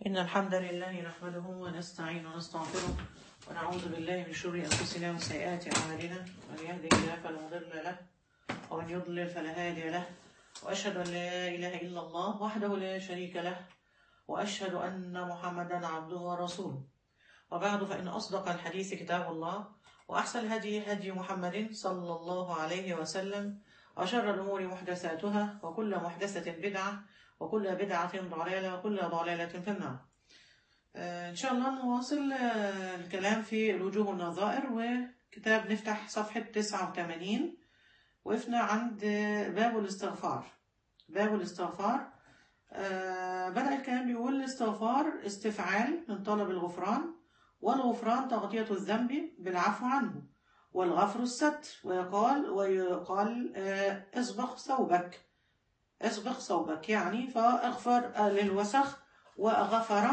إن الحمد لله نحمده ونستعين ونستغفره ونعوذ بالله من شرور أنفسنا وسيئات أعمالنا من يهده الله فلا مضل له ومن يضلل فلا هادي له وأشهد أن لا إله إلا الله وحده لا شريك له وأشهد أن محمدا عبده ورسوله وبعد فإن أصدق الحديث كتاب الله وأحسن الهدي هدي محمد صلى الله عليه وسلم وشر الأمور محدثاتها وكل محدثة بدعة وكل بدعة ضلالة وكل ضلالة في النار آه، إن شاء الله نواصل آه، الكلام في الوجوه والنظائر وكتاب نفتح صفحة 89 وقفنا عند آه، باب الاستغفار باب الاستغفار آه، بدأ الكلام بيقول الاستغفار استفعال من طلب الغفران والغفران تغطية الذنب بالعفو عنه والغفر الستر ويقال ويقال آه، اسبغ ثوبك اسبغ ثوبك يعني فاغفر آه، للوسخ وغفر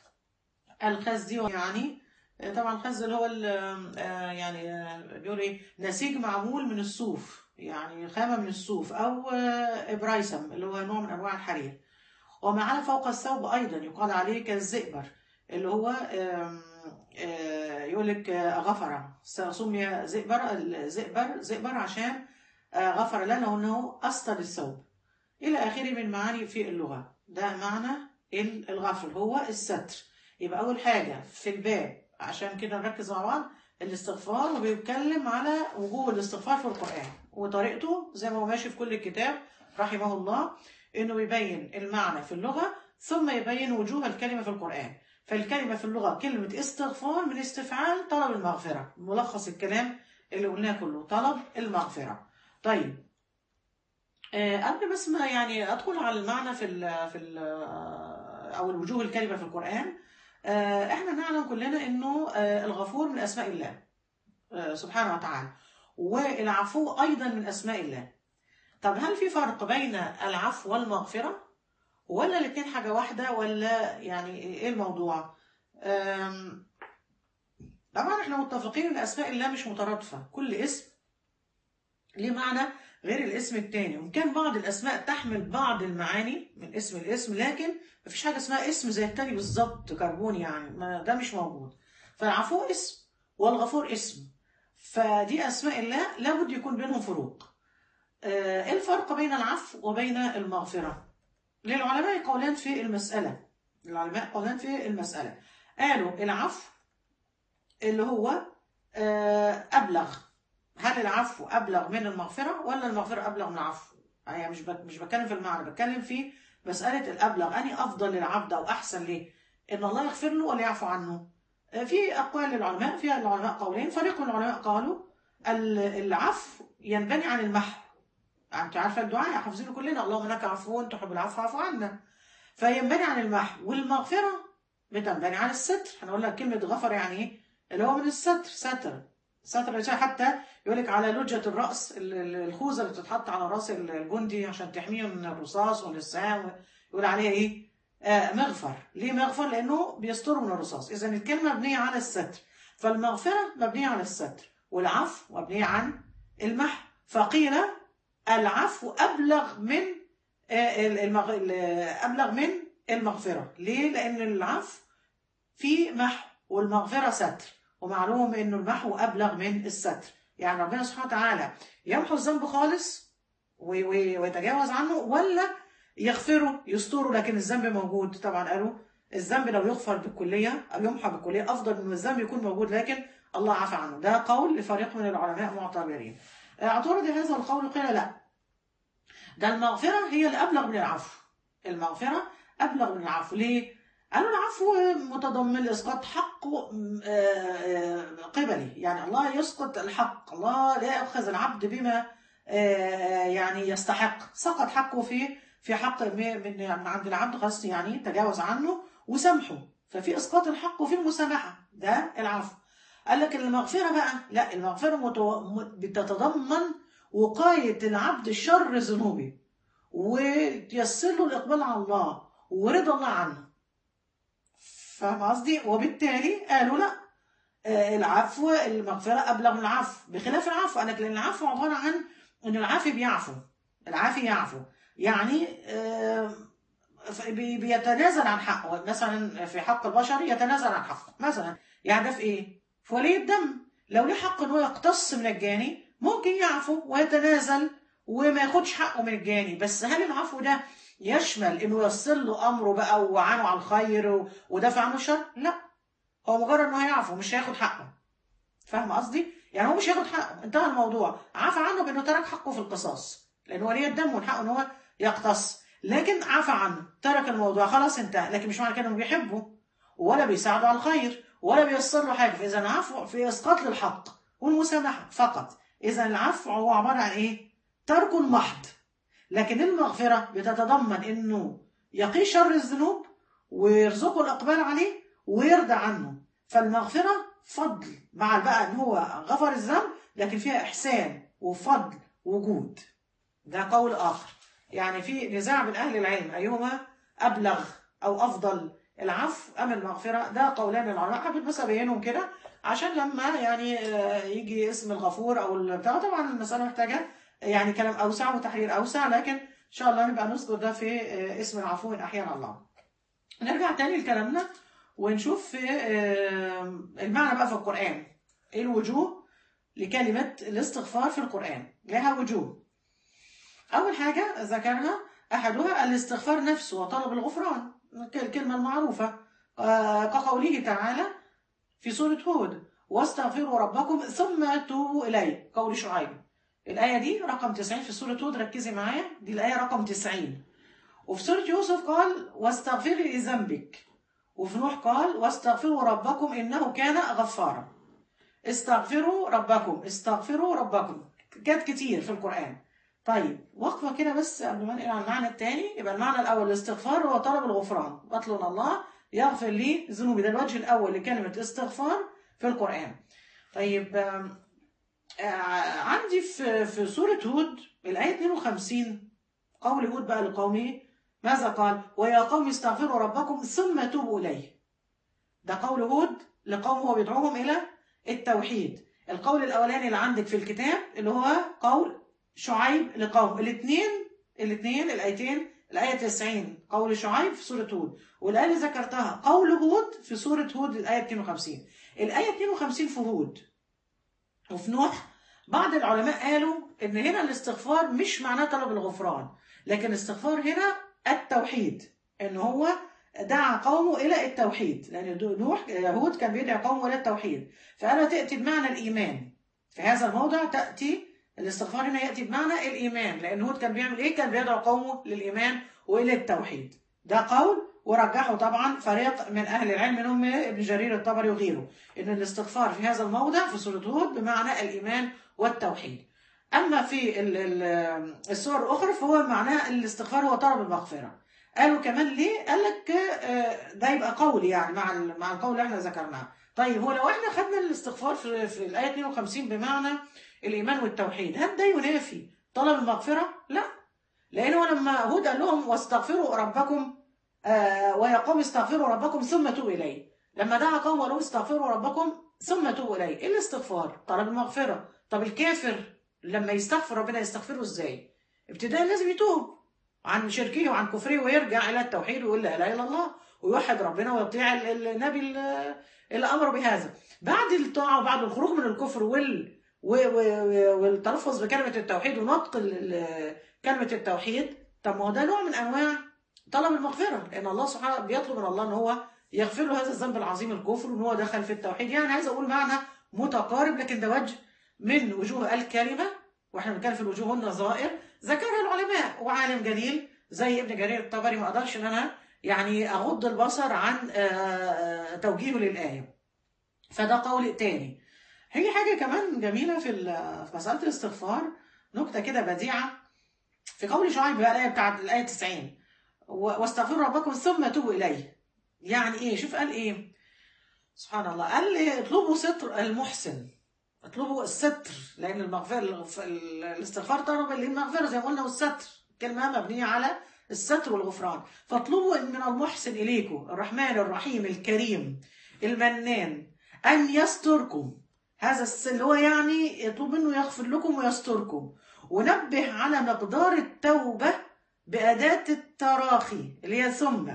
الخز يعني آه، طبعا الخز اللي هو ال- آه، يعني آه، بيقول ايه نسيج معمول من الصوف يعني خامة من الصوف او آه، ابرايسم اللي هو نوع من انواع الحرير وما على فوق الثوب ايضا يقال عليه كالزئبر اللي هو آم، آه، يقول لك آه، غفر سمي زئبر الزئبر زئبر عشان آه، غفر لنا انه استر الثوب الى اخره من معاني في اللغه ده معنى ال- الغفر هو الستر يبقى اول حاجه في الباب عشان كده نركز مع بعض الاستغفار وبيتكلم على وجوه الاستغفار في القران وطريقته زي ما هو ماشي في كل الكتاب رحمه الله انه بيبين المعنى في اللغه ثم يبين وجوه الكلمه في القران فالكلمه في اللغه كلمه استغفار من استفعال طلب المغفره ملخص الكلام اللي قلناه كله طلب المغفره طيب آه، قبل بس ما يعني ادخل على المعنى في ال في ال او الوجوه الكلمه في القران آه، احنا نعلم كلنا انه آه، الغفور من اسماء الله آه، سبحانه وتعالى والعفو ايضا من اسماء الله طب هل في فرق بين العفو والمغفره ولا الاثنين حاجه واحده ولا يعني ايه الموضوع آم، طبعا احنا متفقين ان اسماء الله مش مترادفه كل اسم ليه معنى غير الاسم التاني وإن كان بعض الأسماء تحمل بعض المعاني من اسم الاسم لكن مفيش حاجة اسمها اسم زي التاني بالظبط كربون يعني ما ده مش موجود فالعفو اسم والغفور اسم فدي أسماء الله لابد يكون بينهم فروق آه، ايه الفرق بين العفو وبين المغفرة للعلماء قولان في المسألة العلماء قولان في المسألة قالوا العفو اللي هو آه، أبلغ هل العفو ابلغ من المغفره ولا المغفره ابلغ من العفو يعني مش بك مش بتكلم في المعنى بتكلم في مساله الابلغ اني افضل للعبد او احسن ليه ان الله يغفر له ولا يعفو عنه آه، في اقوال للعلماء فيها العلماء قولين فريق من العلماء قالوا ال- العفو ينبني عن المحو انت عارفه الدعاء حافظينه كلنا اللهم انك عفو تحب العفو فاعف عنا فينبني عن المحو والمغفره بتنبني عن الستر هنقول لك كلمه غفر يعني ايه اللي هو من الستر ستر ستر الإنسان حتى يقول لك على لجة الرأس ال- ال- الخوذة اللي بتتحط على رأس ال- الجندي عشان تحميه من الرصاص والسهام يقول عليها إيه؟ آه مغفر ليه مغفر؟ لأنه بيستره من الرصاص إذا الكلمة مبنية على الستر فالمغفرة مبنية على الستر والعفو مبنية عن المحو فقيل العفو أبلغ من آه، ال- المغ... ال- أبلغ من المغفرة ليه؟ لأن العفو في محو والمغفرة ستر ومعلوم انه المحو ابلغ من الستر يعني ربنا سبحانه وتعالى يمحو الذنب خالص و- و- ويتجاوز عنه ولا يغفره يستره لكن الذنب موجود طبعا قالوا الذنب لو يغفر بالكليه او يمحى بالكليه افضل من الذنب يكون موجود لكن الله عفى عنه ده قول لفريق من العلماء معتبرين اعترض هذا القول قيل لا ده المغفره هي اللي ابلغ من العفو المغفره ابلغ من العفو ليه قالوا العفو متضمن اسقاط حق آه، آه، قبلي يعني الله يسقط الحق الله لا ياخذ العبد بما آه، يعني يستحق سقط حقه في في حق م- من من عند العبد خلاص يعني تجاوز عنه وسامحه ففي اسقاط الحق وفي المسامحه ده العفو قال لك المغفره بقى لا المغفره متو... م- بتتضمن وقايه العبد شر ذنوبه وتيسر له الاقبال على الله ورضا الله عنه فاهم قصدي وبالتالي قالوا لا آه، العفو المغفرة أبلغ من العفو بخلاف العفو أنا لأن العفو عبارة عن إن العافي بيعفو العافي يعفو يعني آه، ف- بي- بيتنازل عن حقه مثلا في حق البشر يتنازل عن حقه مثلا يعني ده في ايه في ولي الدم لو ليه حق ان هو يقتص من الجاني ممكن يعفو ويتنازل وما ياخدش حقه من الجاني بس هل العفو ده يشمل انه يصل له امره بقى وعنه على الخير و- ودافع عنه الشر لا هو مجرد انه هيعفو مش هياخد حقه فاهم قصدي يعني هو مش هياخد حقه انتهى الموضوع عفى عنه بانه ترك حقه في القصاص لان ولي الدم من حقه ان هو يقتص لكن عفى عنه ترك الموضوع خلاص انتهى لكن مش معنى كده انه بيحبه ولا بيساعده على الخير ولا بييسر له حاجه فاذا العفو في اسقاط للحق والمسامحه فقط اذا العفو هو عباره عن ايه ترك محض لكن المغفره بتتضمن انه يقي شر الذنوب ويرزقه الاقبال عليه ويرضى عنه فالمغفره فضل مع بقى ان هو غفر الذنب لكن فيها احسان وفضل وجود ده قول اخر يعني في نزاع بين اهل العلم ايهما ابلغ او افضل العفو ام المغفره ده قولان العلماء حبيت بس ابينهم كده عشان لما يعني آه، يجي اسم الغفور او البتاع طبعا المساله محتاجه يعني كلام اوسع وتحرير اوسع لكن ان شاء الله نبقى نذكر ده في آه، اسم العفو ان احيانا الله نرجع تاني لكلامنا ونشوف في آه، المعنى بقى في القران ايه الوجوه لكلمه الاستغفار في القران لها وجوه أول حاجة ذكرها أحدها الاستغفار نفسه وطلب الغفران الكلمة المعروفة آه، كقوله تعالى في سورة هود واستغفروا ربكم ثم توبوا إليه قول شعيب الآية دي رقم 90 في سورة هود ركزي معايا دي الآية رقم 90 وفي سورة يوسف قال واستغفري لذنبك وفي نوح قال واستغفروا ربكم إنه كان غفارا استغفروا ربكم استغفروا ربكم كانت كتير في القرآن طيب وقفة كده بس قبل ما نقل على المعنى الثاني يبقى المعنى الأول الاستغفار هو طلب الغفران بطلب الله يغفر لي ذنوبي ده الوجه الأول لكلمة استغفار في القرآن طيب آم، آه، عندي في في سورة هود الآية 52 قول هود بقى لقومه ماذا قال؟ ويا قوم استغفروا ربكم ثم توبوا إليه ده قول هود لقومه وبيدعوهم إلى التوحيد القول الأولاني اللي عندك في الكتاب اللي هو قول شعيب لقوم الاثنين الاثنين الايتين الايه 90 قول شعيب في سوره هود والايه اللي ذكرتها قول هود في سوره هود الايه 52 الايه 52 في هود وفي نوح بعض العلماء قالوا ان هنا الاستغفار مش معناه طلب الغفران لكن الاستغفار هنا التوحيد ان هو دعا قومه الى التوحيد لان نوح هود كان بيدعي قومه الى التوحيد فقال تاتي بمعنى الايمان في هذا الموضع تاتي الاستغفار هنا ياتي بمعنى الايمان لان هود كان بيعمل ايه كان بيدعو قومه للايمان والى التوحيد ده قول ورجحه طبعا فريق من اهل العلم منهم ابن جرير الطبري وغيره ان الاستغفار في هذا الموضع في سوره هود بمعنى الايمان والتوحيد اما في ال- ال- السور الاخرى فهو معناه الاستغفار هو طلب المغفره قالوا كمان ليه قال لك آه، ده يبقى قول يعني مع ال- مع القول اللي احنا ذكرناه طيب هو لو احنا خدنا الاستغفار في, في الايه 52 بمعنى الايمان والتوحيد هل ده ينافي طلب المغفره لا لانه لما هود قال لهم واستغفروا ربكم آه ويا قوم استغفروا ربكم ثم توبوا اليه لما دعا قوم وقالوا استغفروا ربكم ثم توبوا اليه ايه الاستغفار طلب المغفره طب الكافر لما يستغفر ربنا يستغفره ازاي ابتداء لازم يتوب عن شركه وعن كفره ويرجع الى التوحيد ويقول لا اله الا الله ويوحد ربنا ويطيع ال- ال- النبي ال- اللي امر بهذا بعد الطاعه وبعد الخروج من الكفر وال و- و- و- والتلفظ بكلمه التوحيد ونطق ال- ال- كلمه التوحيد طب ما هو ده نوع من انواع طلب المغفره لان الله سبحانه بيطلب من الله ان هو يغفر له هذا الذنب العظيم الكفر وان هو دخل في التوحيد يعني عايز اقول معنى متقارب لكن ده وجه من وجوه الكلمه واحنا بنتكلم في الوجوه النظائر ذكرها العلماء وعالم جليل زي ابن جرير الطبري ما اقدرش ان انا يعني اغض البصر عن آه، آه، توجيهه للايه فده قول تاني هي حاجه كمان جميله في ال- في مساله الاستغفار نكته كده بديعه في قول شعيب بقى الايه بتاعت الايه 90 و- واستغفروا ربكم ثم توبوا اليه يعني ايه شوف قال ايه سبحان الله قال لي اطلبوا ستر المحسن اطلبوا الستر لان المغفره الغف- ال- الاستغفار طلب للمغفره زي ما قلنا والستر كلمه مبنيه على الستر والغفران فاطلبوا إن من المحسن اليكم الرحمن الرحيم الكريم المنان ان يستركم هذا الس- اللي هو يعني يطلب منه يغفر لكم ويستركم ونبه على مقدار التوبه بأداة التراخي اللي هي ثم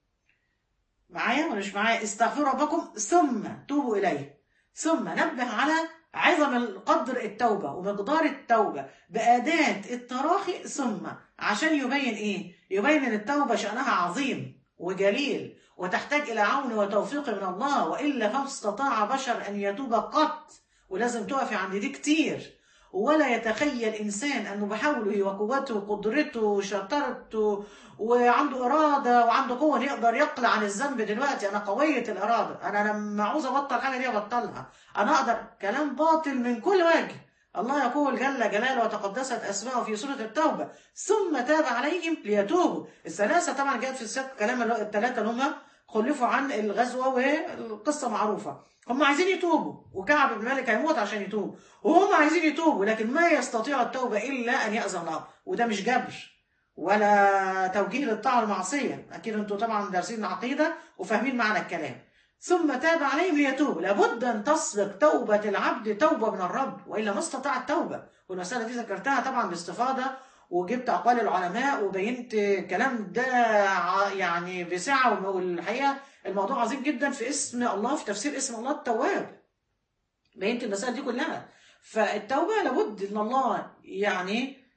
معايا ولا مش معايا استغفروا ربكم ثم توبوا إليه ثم نبه على عظم القدر التوبة ومقدار التوبة بأداة التراخي ثم عشان يبين إيه؟ يبين إن التوبة شأنها عظيم وجليل وتحتاج إلى عون وتوفيق من الله وإلا فما استطاع بشر أن يتوب قط ولازم تقفي عند دي كتير ولا يتخيل إنسان أنه بحوله وقوته وقدرته وشطارته وعنده إرادة وعنده قوة يقدر يقلع عن الذنب دلوقتي أنا قوية الإرادة أنا لما عاوز أبطل حاجة دي أبطلها أنا أقدر كلام باطل من كل وجه الله يقول جل جلاله وتقدست أسماءه في سورة التوبة ثم تاب عليهم ليتوبوا الثلاثة طبعا جاءت في السياق كلام الثلاثة اللي هم خلفوا عن الغزوة والقصة معروفة هم عايزين يتوبوا وكعب بن مالك هيموت عشان يتوب وهم عايزين يتوبوا لكن ما يستطيع التوبة إلا أن يأذن الله وده مش جبر ولا توجيه للطاعة والمعصية أكيد أنتوا طبعا دارسين عقيدة وفاهمين معنى الكلام ثم تاب عليهم ليتوبوا لابد أن تسبق توبة العبد توبة من الرب وإلا ما استطاع التوبة والمسألة دي ذكرتها طبعا باستفاضة وجبت أقوال العلماء وبينت الكلام ده يعني بسعة والحقيقة الموضوع عظيم جدا في اسم الله في تفسير اسم الله التواب بينت المسائل دي كلها فالتوبة لابد ان الله يعني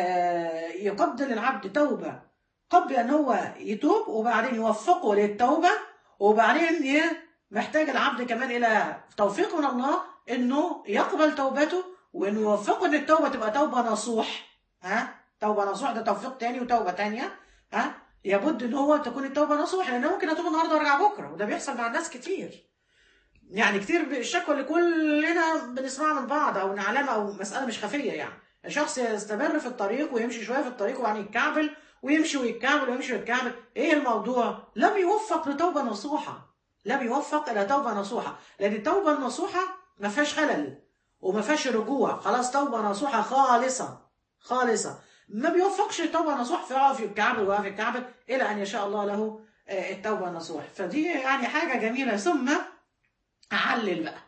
يقدر للعبد توبة قبل ان هو يتوب وبعدين يوفقه للتوبة وبعدين محتاج العبد كمان الى توفيق من الله انه يقبل توبته وانه يوفقه ان التوبة تبقى توبة نصوح ها توبة نصوح ده توفيق تاني وتوبة تانية ها لابد ان هو تكون التوبه نصوح لان ممكن اتوب النهارده وارجع بكره وده بيحصل مع الناس كتير يعني كتير الشكوى اللي كلنا بنسمعها من بعض او نعلمها او مساله مش خفيه يعني شخص يستمر في الطريق ويمشي شويه في الطريق وبعدين يتكعبل ويمشي ويتكعبل ويمشي ويتكعبل ايه الموضوع لم يوفق لتوبه نصوحه لم يوفق الى توبه نصوحه لان التوبه النصوحه ما فيهاش خلل وما فيهاش رجوع خلاص توبه نصوحه خالصه خالصه ما بيوفقش التوبه نصوح فيقع في الكعب ويقع في الكعب الى ان يشاء الله له التوبه النصوح فدي يعني حاجه جميله ثم اعلل بقى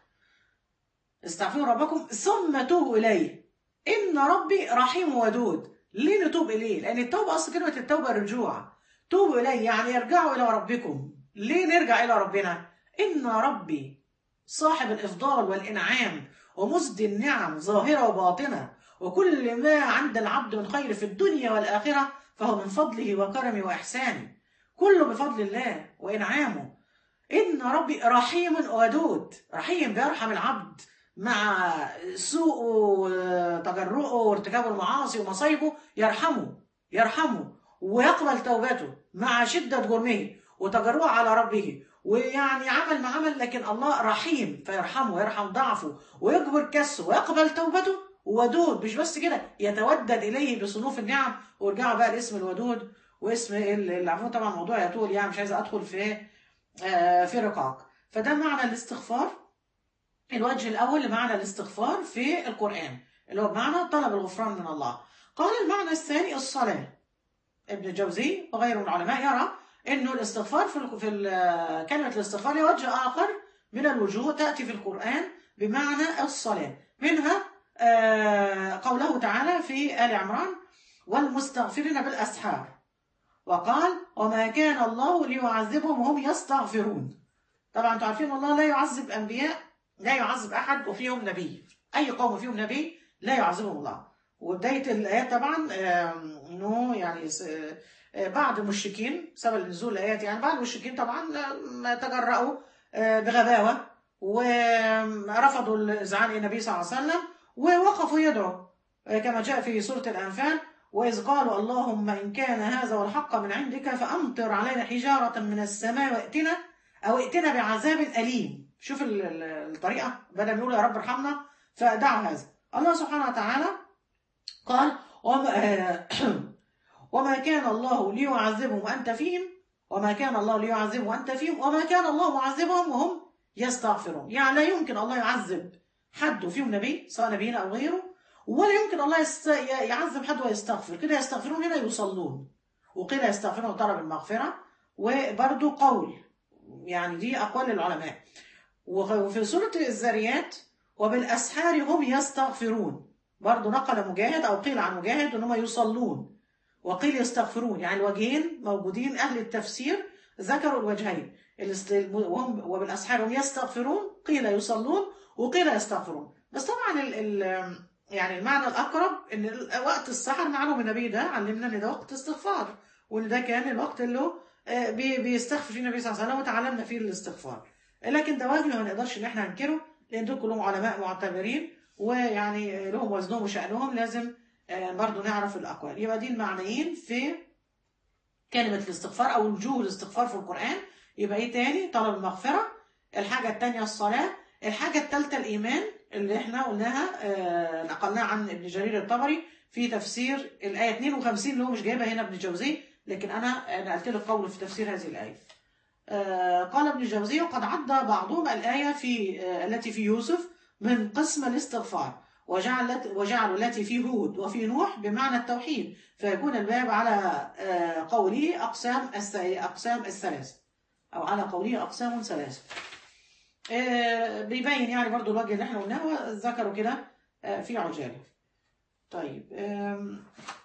استغفروا ربكم ثم توبوا اليه ان ربي رحيم ودود ليه نتوب اليه لان التوبه اصل كلمه التوبه الرجوع توبوا اليه يعني ارجعوا الى ربكم ليه نرجع الى ربنا ان ربي صاحب الافضال والانعام ومسدي النعم ظاهره وباطنه وكل ما عند العبد من خير في الدنيا والآخرة فهو من فضله وكرمه وإحسانه كله بفضل الله وإنعامه إن ربي رحيم ودود رحيم بيرحم العبد مع سوءه وتجرؤه وارتكابه المعاصي ومصايبه يرحمه يرحمه ويقبل توبته مع شدة جرمه وتجرؤه على ربه ويعني عمل ما عمل لكن الله رحيم فيرحمه ويرحم ضعفه ويجبر كسه ويقبل توبته ودود مش بس كده يتودد اليه بصنوف النعم وارجعوا بقى لاسم الودود واسم العفو طبعا موضوع يطول يعني مش عايزه ادخل في آه في رقاق فده معنى الاستغفار الوجه الاول لمعنى الاستغفار في القران اللي هو بمعنى طلب الغفران من الله قال المعنى الثاني الصلاه ابن الجوزي وغيره من العلماء يرى انه الاستغفار في في كلمه الاستغفار لها وجه اخر من الوجوه تاتي في القران بمعنى الصلاه منها آه قوله تعالى في آل عمران والمستغفرين بالأسحار وقال وما كان الله ليعذبهم وهم يستغفرون طبعا انتوا عارفين الله لا يعذب أنبياء لا يعذب أحد وفيهم نبي أي قوم فيهم نبي لا يعذبهم الله وبداية الآيات طبعا انه يعني بعض المشركين سبب نزول الآيات يعني بعض المشركين طبعا تجرأوا بغباوة ورفضوا الإذعان النبي صلى الله عليه وسلم ووقفوا يدعوا كما جاء في سورة الأنفال وإذ قالوا اللهم إن كان هذا والحق من عندك فأمطر علينا حجارة من السماء وائتنا أو ائتنا بعذاب أليم شوف الطريقة بدل نقول يا رب ارحمنا فدعوا هذا الله سبحانه وتعالى قال وما, وما كان الله ليعذبهم وأنت فيهم وما كان الله ليعذبهم وأنت فيهم وما كان الله معذبهم وهم يستغفرون يعني لا يمكن الله يعذب حد وفيهم نبي سواء نبينا او غيره ولا يمكن الله يست... يعذب حد ويستغفر كده يستغفرون هنا يصلون وقيل يستغفرون وطلب المغفرة وبرضو قول يعني دي أقوال العلماء وفي سورة الذريات وبالأسحار هم يستغفرون برضو نقل مجاهد أو قيل عن مجاهد أنهم يصلون وقيل يستغفرون يعني الوجهين موجودين أهل التفسير ذكروا الوجهين الاست- وهم وبالأسحار هم يستغفرون قيل يصلون وقيل يستغفرون بس طبعا ال ال يعني المعنى الأقرب إن ال- وقت السحر معلوم النبي ده علمنا إن ده وقت استغفار وإن ده كان الوقت اللي هو آه، بي- بيستغفر فيه النبي صلى الله عليه وسلم وتعلمنا فيه الاستغفار لكن ده وجه ما نقدرش إن احنا ننكره لأن دول كلهم علماء معتبرين ويعني لهم وزنهم وشأنهم لازم آه، برضو نعرف الأقوال يبقى دي المعنيين في كلمة الاستغفار أو وجوه الاستغفار في القرآن يبقى إيه تاني طلب المغفرة الحاجة التانية الصلاة الحاجة التالتة الإيمان اللي احنا قلناها آه، نقلناها عن ابن جرير الطبري في تفسير الآية 52 اللي هو مش جايبها هنا ابن جوزي لكن أنا نقلت له قوله في تفسير هذه الآية آه، قال ابن الجوزي وقد عد بعضهم الآية في آه، التي في يوسف من قسم الاستغفار وجعل وجعلوا التي في هود وفي نوح بمعنى التوحيد فيكون الباب على آه، قوله أقسام الس- أقسام الثلاث أو على قوله أقسام ثلاث آه، بيبين يعني برضو الوجه اللي احنا قلناه ذكروا كده آه، في عجاله طيب آم،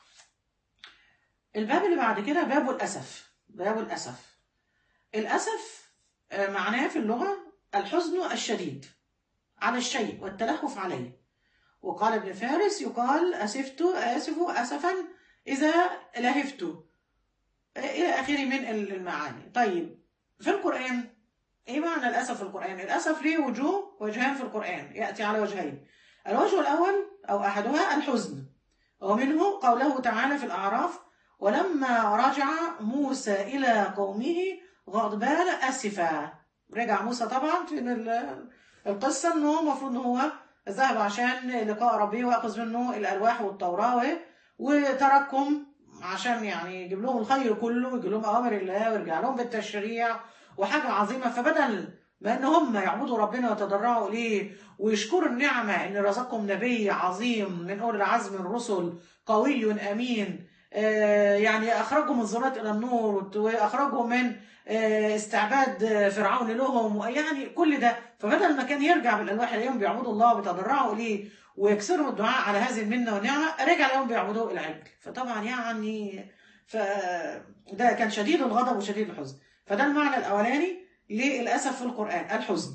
الباب اللي بعد كده باب الأسف باب الأسف الأسف آه، معناه في اللغة الحزن الشديد على الشيء والتلهف عليه وقال ابن فارس يقال أسفت آسف أسفا إذا لهفت آه، إلى آخره من المعاني طيب في القرآن إيه معنى الأسف في القرآن؟ الأسف ليه وجوه وجهان في القرآن يأتي على وجهين الوجه الأول أو أحدها الحزن ومنه قوله تعالى في الأعراف ولما رجع موسى إلى قومه غضبان أسفا رجع موسى طبعا في ال- القصة إن هو المفروض إن هو ذهب عشان لقاء ربه وأخذ منه الألواح والتوراة و- وتركهم عشان يعني يجيب لهم الخير كله ويجيب لهم أوامر الله ويرجع لهم بالتشريع وحاجة عظيمة فبدل ما ان هم يعبدوا ربنا ويتضرعوا اليه ويشكروا النعمه ان رزقهم نبي عظيم من اولي العزم من الرسل قوي امين آه، يعني اخرجهم من الظلمات الى النور واخرجهم من آه، استعباد آه، فرعون لهم يعني كل ده فبدل ما كان يرجع بالالواح اليوم بيعبدوا الله وبيتضرعوا اليه ويكسروا الدعاء على هذه المنه والنعمه رجع اليوم بيعبدوا العجل فطبعا يعني ف ده كان شديد الغضب وشديد الحزن فده المعنى الأولاني للأسف في القرآن الحزن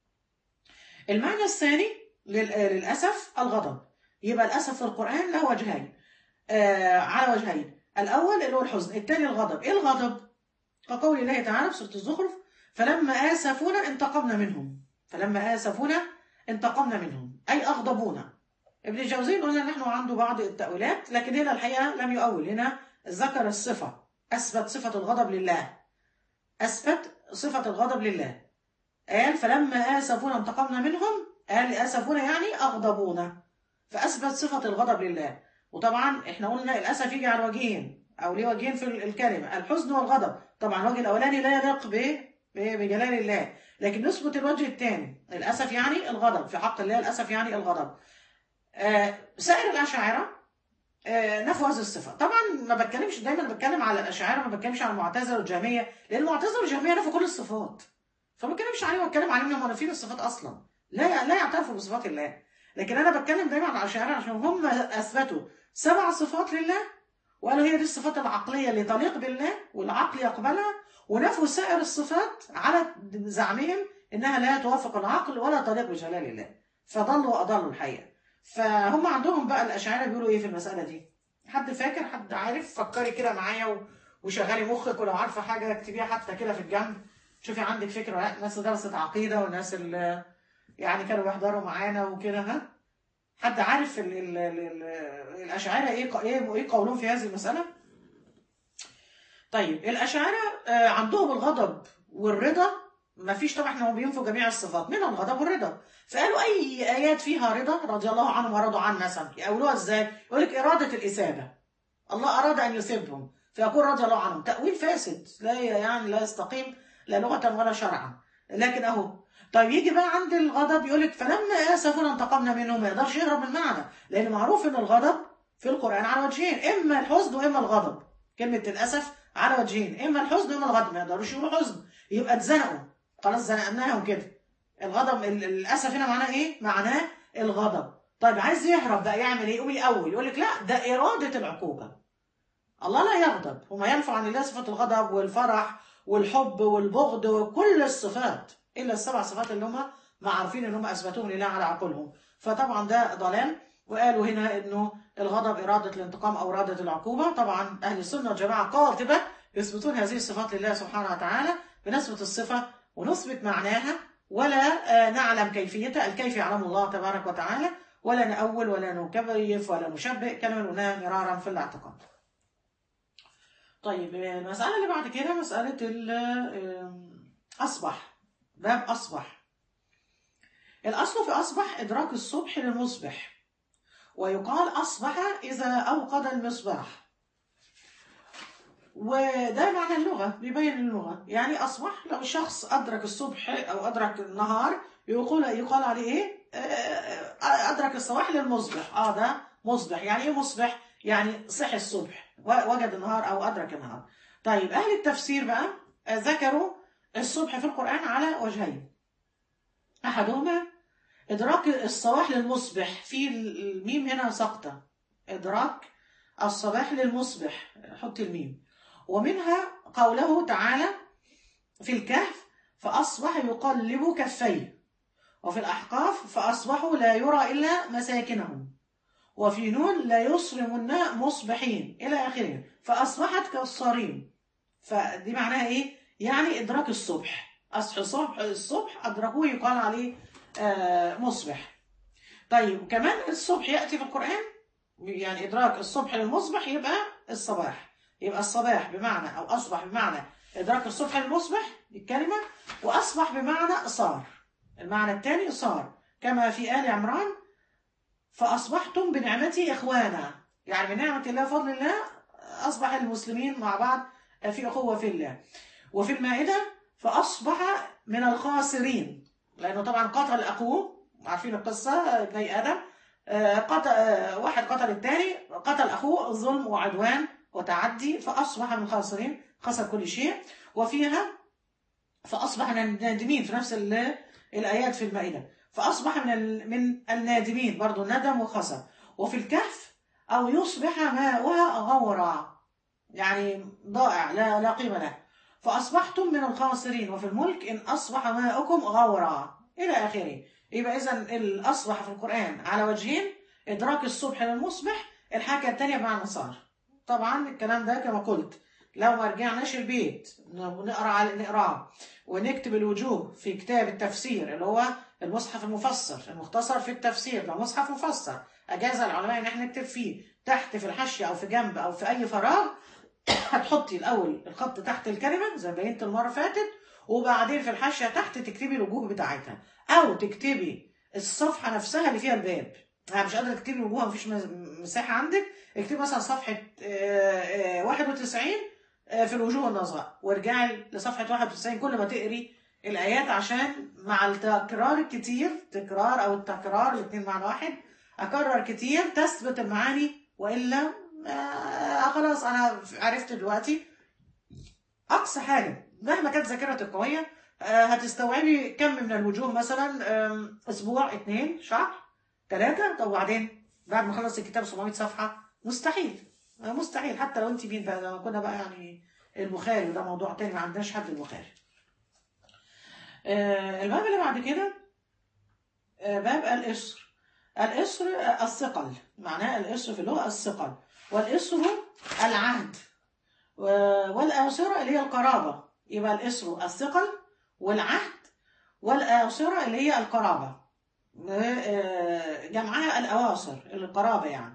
المعنى الثاني لل- للأسف الغضب يبقى الأسف في القرآن له وجهين آه على وجهين الأول اللي هو الحزن الثاني الغضب إيه الغضب؟ كقول الله تعالى في سورة الزخرف فلما آسفونا انتقمنا منهم فلما آسفونا انتقمنا منهم أي أغضبونا ابن الجوزي قلنا نحن عنده بعض التأويلات لكن هنا الحقيقة لم يؤول هنا ذكر الصفة أثبت صفة الغضب لله أثبت صفة الغضب لله قال فلما آسفونا انتقمنا منهم قال آسفونا يعني أغضبونا فأثبت صفة الغضب لله وطبعا احنا قلنا الأسف يجي على وجهين أو ليه وجهين في الكلمة الحزن والغضب طبعا الوجه الأولاني لا يليق ب ب- بجلال الله لكن نثبت الوجه الثاني الأسف يعني الغضب في حق الله الأسف يعني الغضب آه سائر الأشاعرة آه، نفوا هذه الصفة طبعا ما بتكلمش دايما بتكلم على الأشاعرة ما بتكلمش على المعتزلة والجهمية لأن المعتزلة والجهمية نفوا كل الصفات فما بتكلمش عليهم بتكلم عليهم انهم منافين الصفات أصلا لا لا يعترفوا بصفات الله لكن أنا بتكلم دايما على الأشاعرة عشان هم أثبتوا سبع صفات لله وقالوا هي دي الصفات العقلية اللي تليق بالله والعقل يقبلها ونفوا سائر الصفات على زعمهم إنها لا توافق العقل ولا تليق بجلال الله فضلوا وأضلوا الحقيقة فهم عندهم بقى الأشاعرة بيقولوا إيه في المسألة دي حد فاكر حد عارف فكري كده معايا و- وشغلي مخك ولو عارفة حاجة اكتبيها حتى كده في الجنب شوفي عندك فكرة ولا لا ناس درست عقيدة والناس اللي يعني كانوا بيحضروا معانا وكده ها حد عارف ال ال ال ال الأشاعرة إيه ق- إيه إيه قولهم في هذه المسألة؟ طيب الأشاعرة آه، عندهم الغضب والرضا ما فيش طبعا احنا هم بينفوا جميع الصفات منها الغضب والرضا فقالوا اي ايات فيها رضا رضي الله عنهم ورضوا عن مثلا يقولوها ازاي يقول لك اراده الاثابه الله اراد ان يثيبهم فيقول رضي الله عنهم تاويل فاسد لا يعني لا يستقيم لا لغه ولا شرعا لكن اهو طيب يجي بقى عند الغضب يقول لك فلما اسفونا انتقمنا منهم ما يقدرش يهرب من المعنى لان معروف ان الغضب في القران على وجهين اما الحزن واما الغضب كلمه الاسف على وجهين اما الحزن واما الغضب ما يقدروش يقولوا حزن يبقى اتزنقوا خلاص زنقناهم كده الغضب ال- الاسف هنا معناه ايه معناه الغضب طيب عايز يهرب بقى يعمل ايه يقوم الاول يقول لك لا ده اراده العقوبه الله لا يغضب وما ينفع عن الله صفة الغضب والفرح والحب والبغض وكل الصفات إلا السبع صفات اللي هم ما عارفين إن هم أثبتوهم لله على عقولهم فطبعا ده ضلال وقالوا هنا إنه الغضب إرادة الانتقام أو إرادة العقوبة طبعا أهل السنة والجماعة قاطبة يثبتون هذه الصفات لله سبحانه وتعالى بنثبت الصفة ونثبت معناها ولا آه، نعلم كيفيتها الكيف يعلم الله تبارك وتعالى ولا نأول ولا نكيف ولا نشبه كما قلناها مرارا في الاعتقاد طيب آه، المسألة اللي بعد كده مسألة ال- آه، أصبح باب أصبح الأصل في أصبح إدراك الصبح للمصبح ويقال أصبح إذا أوقد المصباح وده معنى اللغة بيبين اللغة يعني أصبح لو شخص أدرك الصبح أو أدرك النهار يقول يقال عليه إيه آه، آه، أدرك الصباح للمصبح آه ده مصبح يعني إيه مصبح يعني صحي الصبح و- وجد النهار أو أدرك النهار طيب أهل التفسير بقى آه، ذكروا الصبح في القرآن على وجهين أحدهما إدراك الصباح للمصبح في الميم هنا سقطة إدراك الصباح للمصبح حط الميم ومنها قوله تعالى في الكهف فأصبح يقلب كفيه وفي الأحقاف فأصبحوا لا يرى إلا مساكنهم وفي نون لا يصرمن مصبحين إلى آخره فأصبحت كالصريم فدي معناها إيه؟ يعني إدراك الصبح أصحى الصبح الصبح أدركوه يقال عليه آه، مصبح طيب كمان الصبح يأتي في القرآن يعني إدراك الصبح للمصبح يبقى الصباح يبقى الصباح بمعنى أو أصبح بمعنى إدراك الصبح للمصبح دي الكلمة وأصبح بمعنى صار المعنى الثاني صار كما في آل عمران فأصبحتم بنعمتي إخوانا يعني بنعمة الله وفضل الله أصبح المسلمين مع بعض في أخوة في الله وفي المائدة فأصبح من الخاسرين لأنه طبعا قتل أخوه عارفين القصة ابني آدم آه، قتل آه، واحد قتل الثاني قتل أخوه ظلم وعدوان وتعدي فأصبح من الخاسرين خسر كل شيء وفيها فأصبح من النادمين في نفس ال- الآيات في المائدة فأصبح من ال- من النادمين برضو ندم وخسر وفي الكهف أو يصبح ماؤها غورا يعني ضائع لا لا قيمة له فأصبحتم من الخاسرين وفي الملك إن أصبح ماؤكم غورا إلى آخره يبقى إذا الأصبح في القرآن على وجهين إدراك الصبح للمصبح الحاجة التانية بمعنى صار طبعا الكلام ده كما قلت لو ما رجعناش البيت نقرا على نقراه ونكتب الوجوه في كتاب التفسير اللي هو المصحف المفسر المختصر في التفسير ده مصحف مفسر اجاز العلماء ان احنا نكتب فيه تحت في الحاشيه او في جنب او في اي فراغ هتحطي الاول الخط تحت الكلمه زي ما بينت المره اللي فاتت وبعدين في الحاشيه تحت تكتبي الوجوه بتاعتها او تكتبي الصفحه نفسها اللي فيها الباب يعني مش قادره تكتبي الوجوه مفيش مز- مساحه عندك اكتبي مثلا صفحه آه، آه، 91 آه، في الوجوه النظرة وارجعي لصفحة 91 كل ما تقري الآيات عشان مع التكرار الكتير تكرار أو التكرار الاثنين معنى واحد أكرر كتير تثبت المعاني وإلا آه خلاص أنا عرفت دلوقتي أقصى حاجة مهما كانت ذاكرتك قوية آه هتستوعبي كم من الوجوه مثلا آم، أسبوع اثنين شهر ثلاثة طب وبعدين بعد ما خلص الكتاب 700 صفحة مستحيل آه، مستحيل حتى لو انت مين بقى لو كنا بقى يعني البخاري وده موضوع تاني ما عندناش حد البخاري آه، الباب اللي بعد كده آه، باب الإسر الإسر آه، الثقل معناه الإسر في اللغة الثقل والإسر العهد و- والآسرة اللي هي القرابة يبقى الإسر الثقل والعهد والآسرة اللي هي القرابة آه، جمعها الأواصر القرابة يعني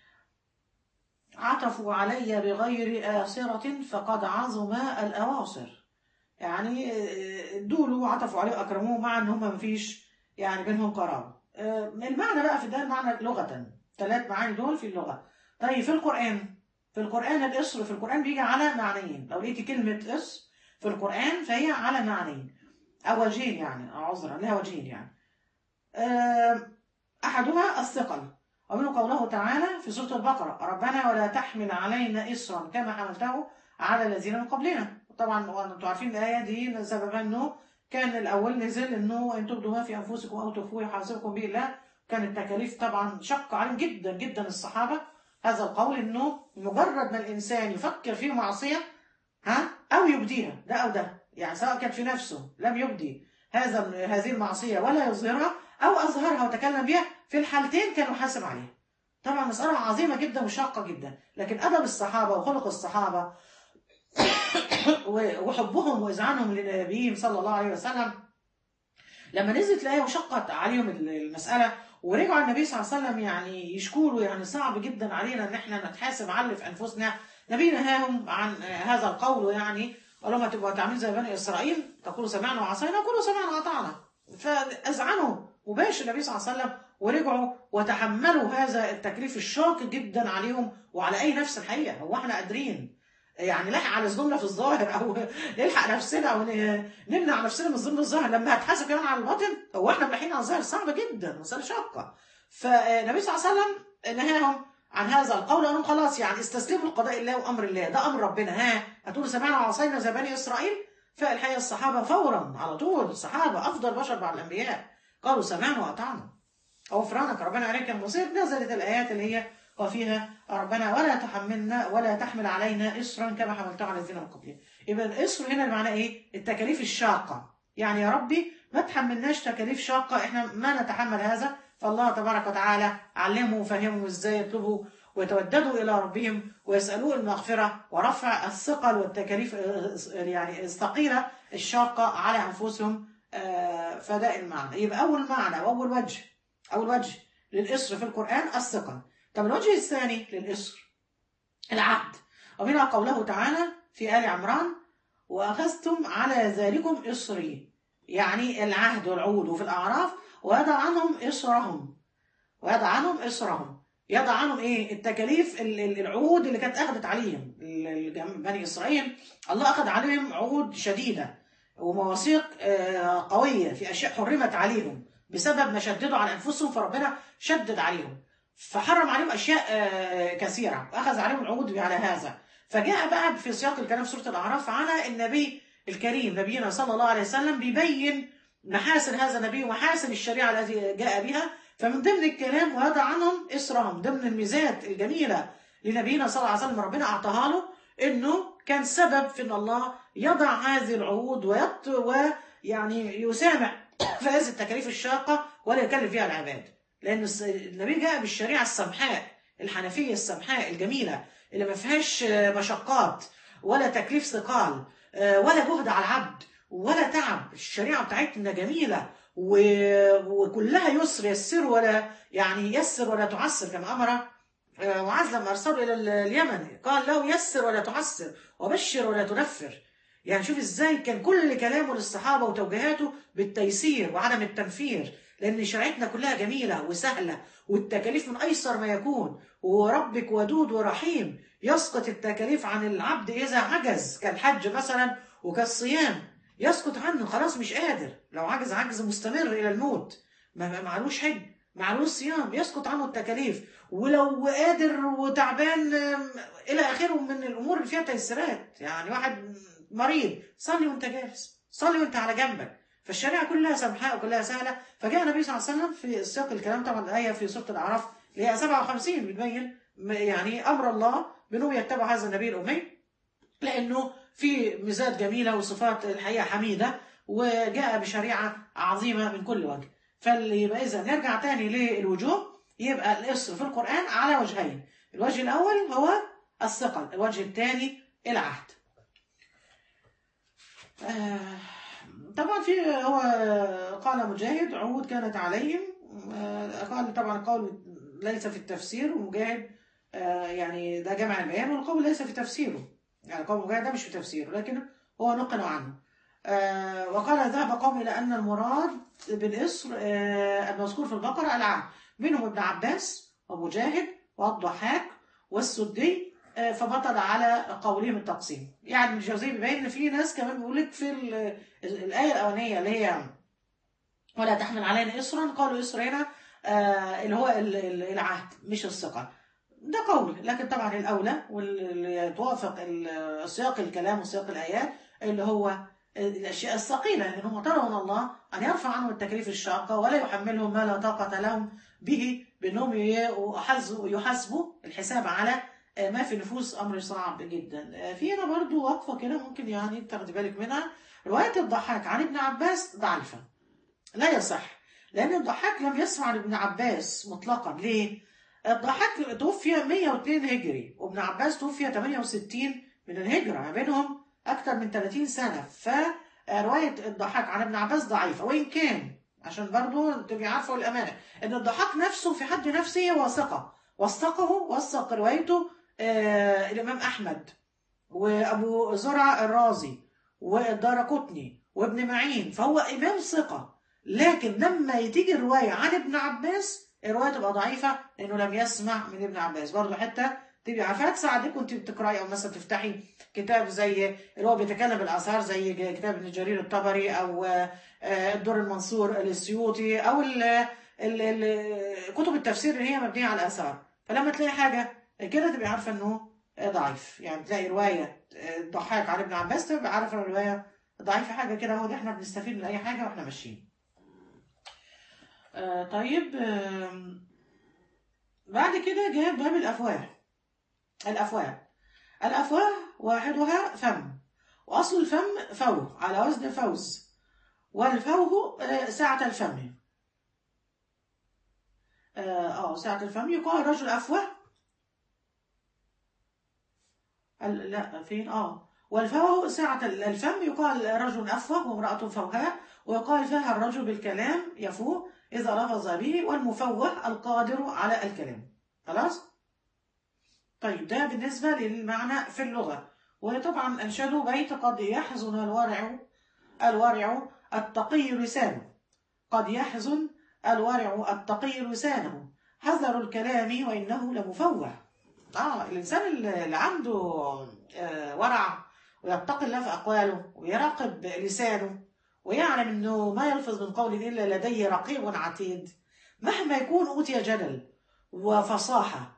عطفوا علي بغير آسرة فقد عظم الأواصر يعني آه، دول وعطفوا عليه وأكرموه مع إن هم مفيش يعني بينهم قرابة آه، المعنى بقى في ده المعنى لغة ثلاث معاني دول في اللغة طيب في القرآن في القرآن الإسر في القرآن بيجي على معنيين لو لقيتي كلمة إس في القرآن فهي على معنيين أو وجهين يعني أو عذرا لها وجهين يعني آه، أحدها الثقل ومنه قوله تعالى في سورة البقرة ربنا ولا تحمل علينا إصرا كما حملته على الذين من قبلنا طبعا وانتم عارفين الآية دي سببها أنه كان الأول نزل أنه إن تبدوا ما في أنفسكم أو تخفوه يحاسبكم به الله كانت تكاليف طبعا شق عليهم جدا جدا الصحابة هذا القول انه مجرد ما الانسان يفكر في معصيه ها او يبديها ده او ده يعني سواء كان في نفسه لم يبدي هذا هذه المعصيه ولا يظهرها او اظهرها وتكلم بها في الحالتين كان يحاسب عليها طبعا مسألة عظيمة جدا وشاقة جدا لكن أدب الصحابة وخلق الصحابة وحبهم وإذعانهم لنبيهم صلى الله عليه وسلم لما نزلت الآية وشقت عليهم المسألة ورجعوا النبي صلى الله عليه وسلم يعني يشكوا له يعني صعب جدا علينا ان احنا نتحاسب على اللي في انفسنا نبي نهاهم عن هذا القول يعني قال لهم هتبقوا تعملوا زي بني اسرائيل تقولوا سمعنا وعصينا كلوا سمعنا وأطعنا فاذعنوا مباشر النبي صلى الله عليه وسلم ورجعوا وتحملوا هذا التكليف الشاق جدا عليهم وعلى اي نفس الحقيقه هو احنا قادرين يعني نلحق على ذنوبنا في الظاهر او نلحق نفسنا او نمنع نفسنا من الظلم الظاهر لما هتحاسب كمان على الباطن هو احنا ملاحقين على الظاهر صعبه جدا مساله شاقه فالنبي صلى الله عليه وسلم نهاهم عن هذا القول انهم خلاص يعني استسلموا لقضاء الله وامر الله ده امر ربنا ها هتقولوا سمعنا وعصينا زي بني اسرائيل فالحقيقه الصحابه فورا على طول الصحابه افضل بشر بعد الانبياء قالوا سمعنا واطعنا غفرانك ربنا عليك المصير نزلت الايات اللي هي وفيها ربنا ولا تحملنا ولا تحمل علينا إصرا كما حملته على الذين من قبلنا يبقى الإصر هنا معناه إيه؟ التكاليف الشاقة يعني يا ربي ما تحملناش تكاليف شاقة إحنا ما نتحمل هذا فالله تبارك وتعالى علموا وفهموا إزاي يطلبوا ويتوددوا إلى ربهم ويسألوه المغفرة ورفع الثقل والتكاليف يعني الثقيلة الشاقة على أنفسهم فده المعنى يبقى أول معنى وأول وجه أول وجه للإصر في القرآن الثقل طب الوجه الثاني للإصر العهد ومنها قوله تعالى في آل عمران وأخذتم على ذلكم إصري يعني العهد والعود وفي الأعراف ويضع عنهم إصرهم ويضع عنهم إصرهم يضع عنهم إيه التكاليف العهود اللي كانت أخذت عليهم بني إسرائيل الله أخذ عليهم عهود شديدة ومواثيق قوية في أشياء حرمت عليهم بسبب ما شددوا على أنفسهم فربنا شدد عليهم فحرم عليهم اشياء كثيره واخذ عليهم العهود على هذا فجاء بقى في سياق الكلام في سوره الاعراف على النبي الكريم نبينا صلى الله عليه وسلم بيبين محاسن هذا النبي ومحاسن الشريعه التي جاء بها فمن ضمن الكلام ويضع عنهم اسرهم ضمن الميزات الجميله لنبينا صلى الله عليه وسلم ربنا اعطاها له انه كان سبب في ان الله يضع هذه العهود ويط ويعني يسامح في هذه التكاليف الشاقه ولا يكلف فيها العباد لأن النبي جاء بالشريعة السمحاء الحنفية السمحاء الجميلة اللي ما فيهاش مشقات ولا تكليف ثقال ولا جهد على العبد ولا تعب الشريعة بتاعتنا جميلة وكلها يسر يسر ولا يعني يسر ولا تعسر كما أمر معاذ لما أرسله إلى اليمن قال له يسر ولا تعسر وبشر ولا تنفر يعني شوف ازاي كان كل كلامه للصحابة وتوجيهاته بالتيسير وعدم التنفير لأن شريعتنا كلها جميلة وسهلة والتكاليف من أيسر ما يكون وربك ودود ورحيم يسقط التكاليف عن العبد إذا عجز كالحج مثلا وكالصيام يسقط عنه خلاص مش قادر لو عجز عجز مستمر إلى الموت ما معلوش حج معلوش صيام يسقط عنه التكاليف ولو قادر وتعبان إلى آخره من الأمور اللي فيها تيسيرات يعني واحد مريض صلي وانت جالس صلي وانت على جنبك فالشريعة كلها سمحاء وكلها سهلة فجاء النبي صلى الله عليه وسلم في سياق الكلام طبعا الآية في سورة الأعراف اللي هي 57 بتبين يعني أمر الله بأنه يتبع هذا النبي الأمي لأنه في ميزات جميلة وصفات الحقيقة حميدة وجاء بشريعة عظيمة من كل وجه فاللي يبقى إذا نرجع تاني للوجوه يبقى الإصر في القرآن على وجهين الوجه الأول هو الثقل الوجه الثاني العهد آه طبعا في هو قال مجاهد عهود كانت عليهم قال طبعا قول ليس في التفسير ومجاهد يعني ده جمع البيان والقول ليس في تفسيره يعني قول مجاهد ده مش في تفسيره لكن هو نقل عنه وقال ذهب قوم إلى أن المراد بالإصر المذكور في البقرة العهد منهم ابن عباس ومجاهد والضحاك والسدي فبطل على قولهم التقسيم يعني ابن الجوزي بيبين ان في ناس كمان بيقول لك في الايه الاولانيه اللي هي ولا تحمل علينا اسرا قالوا اسر هنا آه اللي هو العهد مش الثقه ده قول لكن طبعا الاولى واللي يتوافق سياق الكلام وسياق الايات اللي هو الاشياء الثقيله لانهم طلبوا من الله ان يرفع عنهم التكليف الشاقه ولا يحملهم ما لا طاقه لهم به بانهم يحاسبوا يحاسبوا الحساب على آه، ما في النفوس امر صعب جدا آه، في هنا برضو وقفه كده ممكن يعني تاخدي بالك منها روايه الضحاك عن ابن عباس ضعيفه لا يصح لان الضحاك لم يسمع عن ابن عباس مطلقا ليه الضحاك توفي 102 هجري وابن عباس توفي 68 من الهجره ما بينهم اكثر من 30 سنه فروايه الضحاك عن ابن عباس ضعيفه وان كان عشان برضو تبقي عارفه الامانه ان الضحاك نفسه في حد نفسه واثقه وثقه وثق روايته آه الامام احمد وابو زرع الرازي والدارقطني وابن معين فهو امام ثقه لكن لما تيجي الروايه عن ابن عباس الروايه تبقى ضعيفه لانه لم يسمع من ابن عباس برضه حتى تبقى عارفه تساعدك وانت بتقراي او مثلا تفتحي كتاب زي اللي هو بيتكلم بالاثار زي كتاب ابن جرير الطبري او آه، الدور المنصور السيوطي او ال ال ال كتب التفسير اللي هي مبنيه على الاثار فلما تلاقي حاجه كده تبقى عارفه انه ضعيف يعني تلاقي روايه ضحاك عن ابن عباس تبقى عارفه الروايه ضعيفه حاجه كده هو دي احنا بنستفيد من اي حاجه واحنا ماشيين آه طيب آه بعد كده جاء باب الافواه الافواه الافواه واحدها فم واصل الفم فوه على وزن فوز والفوه آه، سعة الفم اه آه، سعة الفم يقال الرجل افوه ال- لا فين اه والفوه سعة الفم يقال رجل أفوه وامرأة فوهاء ويقال فيها الرجل بالكلام يفوه إذا لفظ به والمفوه القادر على الكلام خلاص طيب ده بالنسبة للمعنى في اللغة وطبعا أنشدوا بيت قد يحزن الورع الورع التقي لسانه قد يحزن الورع التقي لسانه حذر الكلام وإنه لمفوه اه الانسان اللي اللي عنده آه، ورع ويتقي الله في اقواله ويراقب لسانه ويعلم انه ما يلفظ من قول الا لديه رقيب عتيد مهما يكون اوتي جدل وفصاحه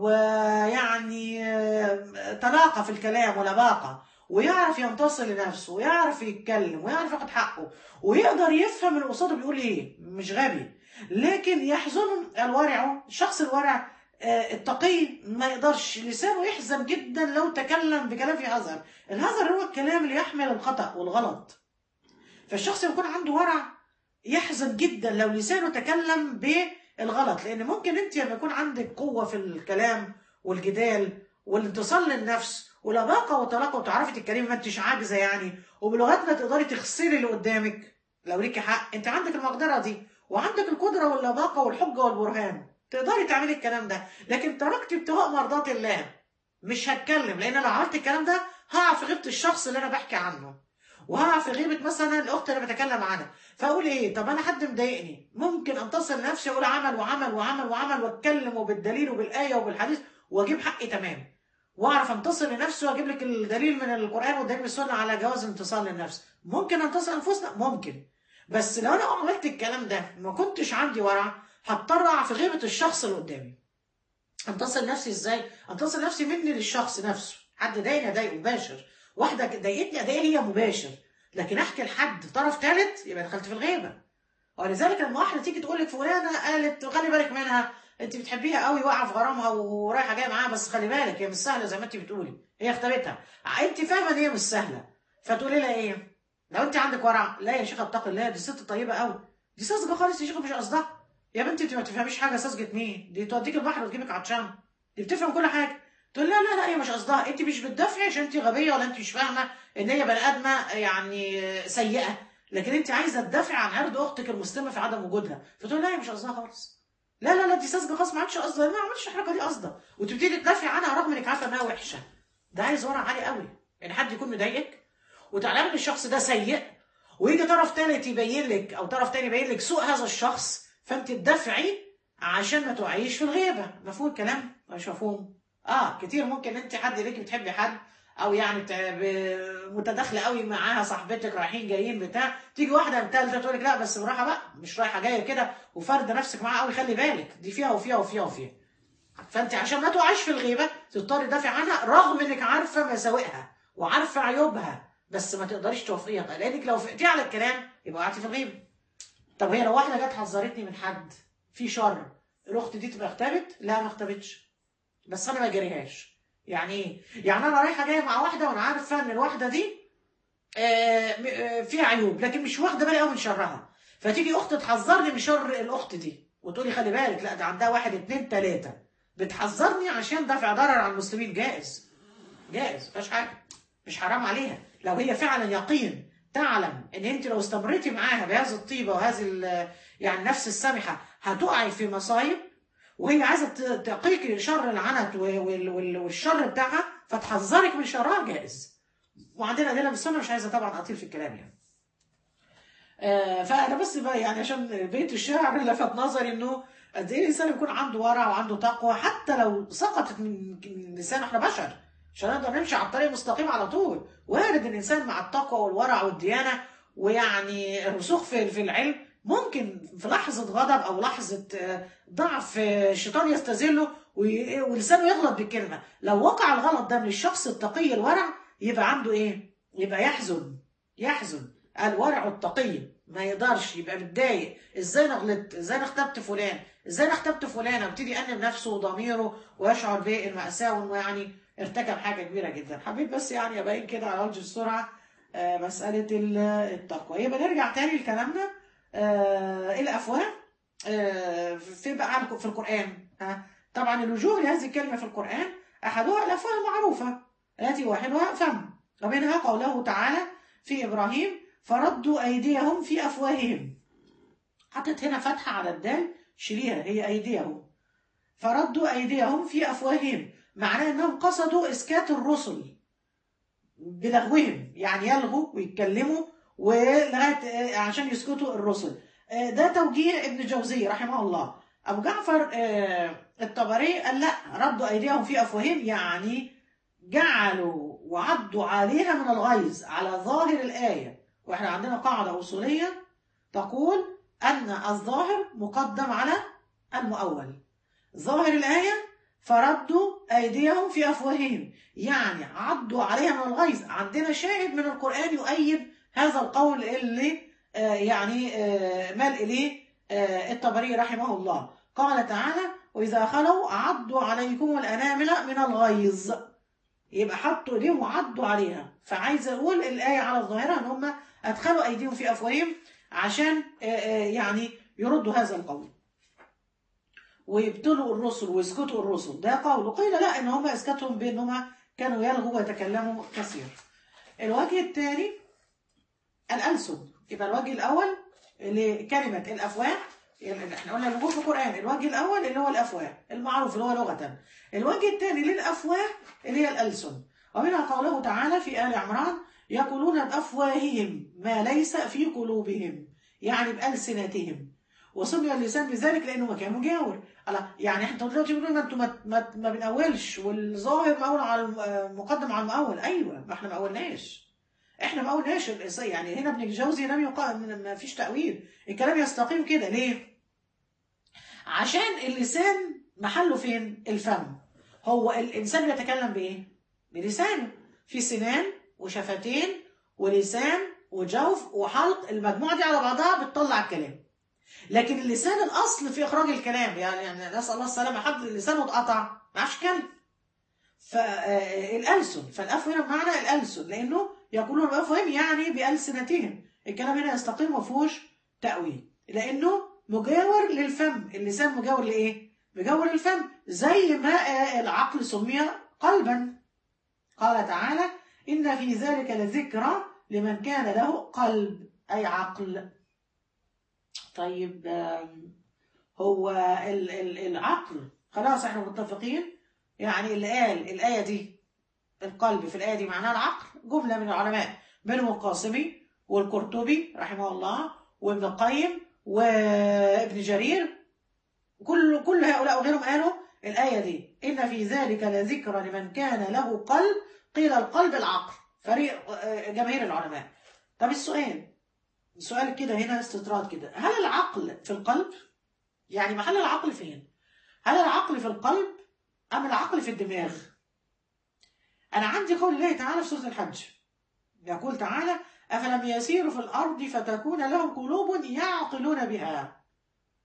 ويعني آه، طلاقه في الكلام ولباقه ويعرف ينتصر لنفسه ويعرف يتكلم ويعرف ياخد حقه ويقدر يفهم اللي قصاده بيقول ايه مش غبي لكن يحزن الورع الشخص الورع آه، التقي ما يقدرش لسانه يحزن جدا لو تكلم بكلام فيه هزر الهزر هو الكلام اللي يحمل الخطأ والغلط فالشخص يكون عنده ورع يحزن جدا لو لسانه تكلم بالغلط لان ممكن انت لما يكون عندك قوة في الكلام والجدال والانتصار للنفس ولباقة وطلاقة وتعرفي تتكلمي ما انتش عاجزة يعني وبلغتنا تقدري تخسري اللي قدامك لو ليكي حق انت عندك المقدرة دي وعندك القدرة واللباقة والحجة والبرهان تقدري تعملي الكلام ده لكن تركتي ابتغاء مرضات الله مش هتكلم لان لو عملت الكلام ده هقع في غيبه الشخص اللي انا بحكي عنه وهقع في غيبه مثلا الاخت اللي بتكلم عنها فاقول ايه طب انا حد مضايقني ممكن انتصر لنفسي اقول عمل وعمل وعمل وعمل واتكلم وبالدليل وبالايه وبالحديث واجيب حقي تمام واعرف انتصر لنفسي واجيب لك الدليل من القران والدليل من السنه على جواز الانتصار للنفس ممكن انتصر انفسنا ممكن بس لو انا عملت الكلام ده ما كنتش عندي ورع هضطر اقع في غيبه الشخص اللي قدامي انتصر نفسي ازاي انتصر نفسي مني للشخص نفسه حد ضايقني اضايقه مباشر واحده ضايقتني اضايقها هي مباشر لكن احكي لحد طرف ثالث يبقى دخلت في الغيبه ولذلك لما واحده تيجي تقول لك فلانه قالت خلي بالك منها انت بتحبيها قوي واقعه في غرامها ورايحه جايه معاها بس خلي بالك هي مش سهله زي ما انت بتقولي هي اختارتها انت فاهمه ان هي مش سهله فتقولي لها ايه لو انت عندك ورع لا يا شيخ اتقي الله دي ست طيبه قوي دي ساذجه خالص يا شيخ مش قصدها يا بنتي انت ما تفهميش حاجه ساذجه مين دي توديك البحر وتجيبك عطشان دي بتفهم كل حاجه تقول لا لا لا هي مش قصدها انت مش بتدافعي عشان انت غبيه ولا انت مش فاهمه ان هي بني ادمه يعني سيئه لكن انت عايزه تدافعي عن عرض اختك المسلمه في عدم وجودها فتقول لا هي مش قصدها خالص لا لا لا دي ساذجه خالص ما عادش قصدها ما عملتش الحركه دي قصدها وتبتدي تدافعي عنها رغم انك عارفه انها وحشه ده عايز ورع عالي قوي يعني حد يكون مضايقك وتعلمي ان الشخص ده سيء ويجي طرف ثالث يبين لك او طرف تاني يبين لك سوء هذا الشخص فانت تدافعي عشان ما تقعيش في الغيبه مفهوم الكلام مش مفهوم اه كتير ممكن انت حد ليك بتحبي حد او يعني بت- ب- متداخله قوي معاها صاحبتك رايحين جايين بتاع تيجي واحده ثالثه تقول لك لا بس براحه بقى مش رايحه جايه كده وفارده نفسك معاها قوي خلي بالك دي فيها وفيها وفيها وفيها فانت عشان ما تقعيش في الغيبه تضطري تدافع عنها رغم انك عارفه مساوئها وعارفه عيوبها بس ما تقدريش توافقيها لانك لو فقتي على الكلام يبقى وقعتي في الغيبه طب هي لو واحده جت حذرتني من حد في شر الاخت دي تبقى اختبت لا ما اختبتش بس انا ما جريهاش يعني ايه يعني انا رايحه جايه مع واحده وانا عارفه ان الواحده دي آه، م- آه، فيها عيوب لكن مش واخده بالي قوي من شرها فتيجي اخت تحذرني من شر الاخت دي وتقولي خلي بالك لا ده عندها واحد اتنين تلاته بتحذرني عشان دافع ضرر على المسلمين جائز جائز مفيش حاجه مش حرام عليها لو هي فعلا يقين تعلم ان انت لو استمريتي معاها بهذه الطيبه وهذه ال- يعني النفس السامحه هتقعي في مصايب وهي عايزه ت- تقيك شر العنت و- وال- وال- والشر بتاعها فتحذرك من شرها جائز وعندنا ادله بالسنه مش عايزه طبعا اطيل في الكلام يعني آه، فانا بس بقى يعني عشان بيت الشعر لفت نظري انه قد ايه الانسان يكون عنده ورع وعنده تقوى حتى لو سقطت من من لسانه احنا بشر مش هنقدر نمشي على الطريق المستقيم على طول وارد الانسان مع التقوى والورع والديانه ويعني الرسوخ في في العلم ممكن في لحظه غضب او لحظه آه، ضعف آه، الشيطان يستذله وي- ولسانه يغلط بالكلمه لو وقع الغلط ده من الشخص التقي الورع يبقى عنده ايه يبقى يحزن يحزن الورع التقي ما يقدرش يبقى متضايق ازاي انا غلطت ازاي انا اختبت فلان ازاي انا اختبت فلانه ويبتدي يأنب نفسه وضميره ويشعر بالمأساة وانه يعني ارتكب حاجه كبيره جدا حبيت بس يعني ابين كده على وجه السرعه آه، مساله ال- التقوى يبقى نرجع تاني لكلامنا آه، الافواه آه، في بقى في القران ها طبعا الوجوه لهذه الكلمه في القران احدها الافواه المعروفه التي واحدها فم ومنها قوله تعالى في ابراهيم فردوا ايديهم في افواههم حطت هنا فتحه على الدال شيليها هي ايديهم فردوا ايديهم في افواههم معناه انهم قصدوا اسكات الرسل بلغوهم يعني يلغوا ويتكلموا ولغايه عشان يسكتوا الرسل آه، ده توجيه ابن جوزي رحمه الله ابو جعفر آه، الطبري قال لا ردوا ايديهم في افواههم يعني جعلوا وعضوا عليها من الغيظ على ظاهر الايه واحنا عندنا قاعده اصوليه تقول ان الظاهر مقدم على المؤول ظاهر الايه فردوا ايديهم في افواههم يعني عضوا عليها من الغيظ عندنا شاهد من القران يؤيد هذا القول اللي آه، يعني آه، مال اليه آه، الطبري رحمه الله قال تعالى واذا خلوا عضوا عليكم الانامل من الغيظ يبقى حطوا ايديهم وعضوا عليها فعايز اقول الايه على الظاهره ان هم ادخلوا ايديهم في افواههم عشان آه، آه، يعني يردوا هذا القول ويبتلوا الرسل ويسكتوا الرسل ده قول قيل لا ان هم اسكتهم بانهم كانوا يلغوا ويتكلموا كثير الوجه الثاني الألسن يبقى الوجه الأول لكلمة الأفواه يعني احنا قلنا الوجوه في القرآن الوجه الأول اللي هو الأفواه المعروف اللي هو لغة الوجه الثاني للأفواه اللي هي الألسن ومنها قوله تعالى في آل عمران يقولون بأفواههم ما ليس في قلوبهم يعني بألسنتهم وسمي اللسان بذلك لأنه مكان مجاور الله يعني احنا دلوقتي بنقول ما انتوا ما, ما, ما بنقولش والظاهر مقول على الم- مقدم على المقول ايوه ما احنا ما قولناش احنا ما قولناش الإص- يعني هنا ابن الجوزي لم يقال ما فيش تأويل الكلام يستقيم كده ليه؟ عشان اللسان محله فين؟ الفم هو الانسان بيتكلم بايه؟ بلسانه في سنان وشفتين ولسان وجوف وحلق المجموعه دي على بعضها بتطلع الكلام لكن اللسان الاصل في اخراج الكلام يعني يعني نسال الله السلامه حد لسانه اتقطع ما عرفش يتكلم فالألسن فالأف هنا بمعنى الألسن لأنه يقولون بأفواههم يعني بألسنتهم الكلام هنا يستقيم ما فيهوش تأويل لأنه مجاور للفم اللسان مجاور لإيه؟ مجاور للفم زي ما آه، العقل سمي قلبا قال تعالى إن في ذلك لذكرى لمن كان له قلب أي عقل طيب آم، هو ال- ال- العقل خلاص احنا متفقين يعني اللي قال الآية دي القلب في الآية دي معناها العقل جملة من العلماء منهم القاسمي والقرطبي رحمه الله وابن القيم وابن جرير كل كل هؤلاء وغيرهم قالوا الآية دي إن في ذلك لذكرى لمن كان له قلب قيل القلب العقل فريق آه، جماهير العلماء طب السؤال السؤال كده هنا استطراد كده هل العقل في القلب يعني محل العقل فين هل العقل في القلب أم العقل في الدماغ أنا عندي قول الله تعالى في سورة الحج يقول تعالى أفلم يسيروا في الأرض فتكون لهم قلوب يعقلون بها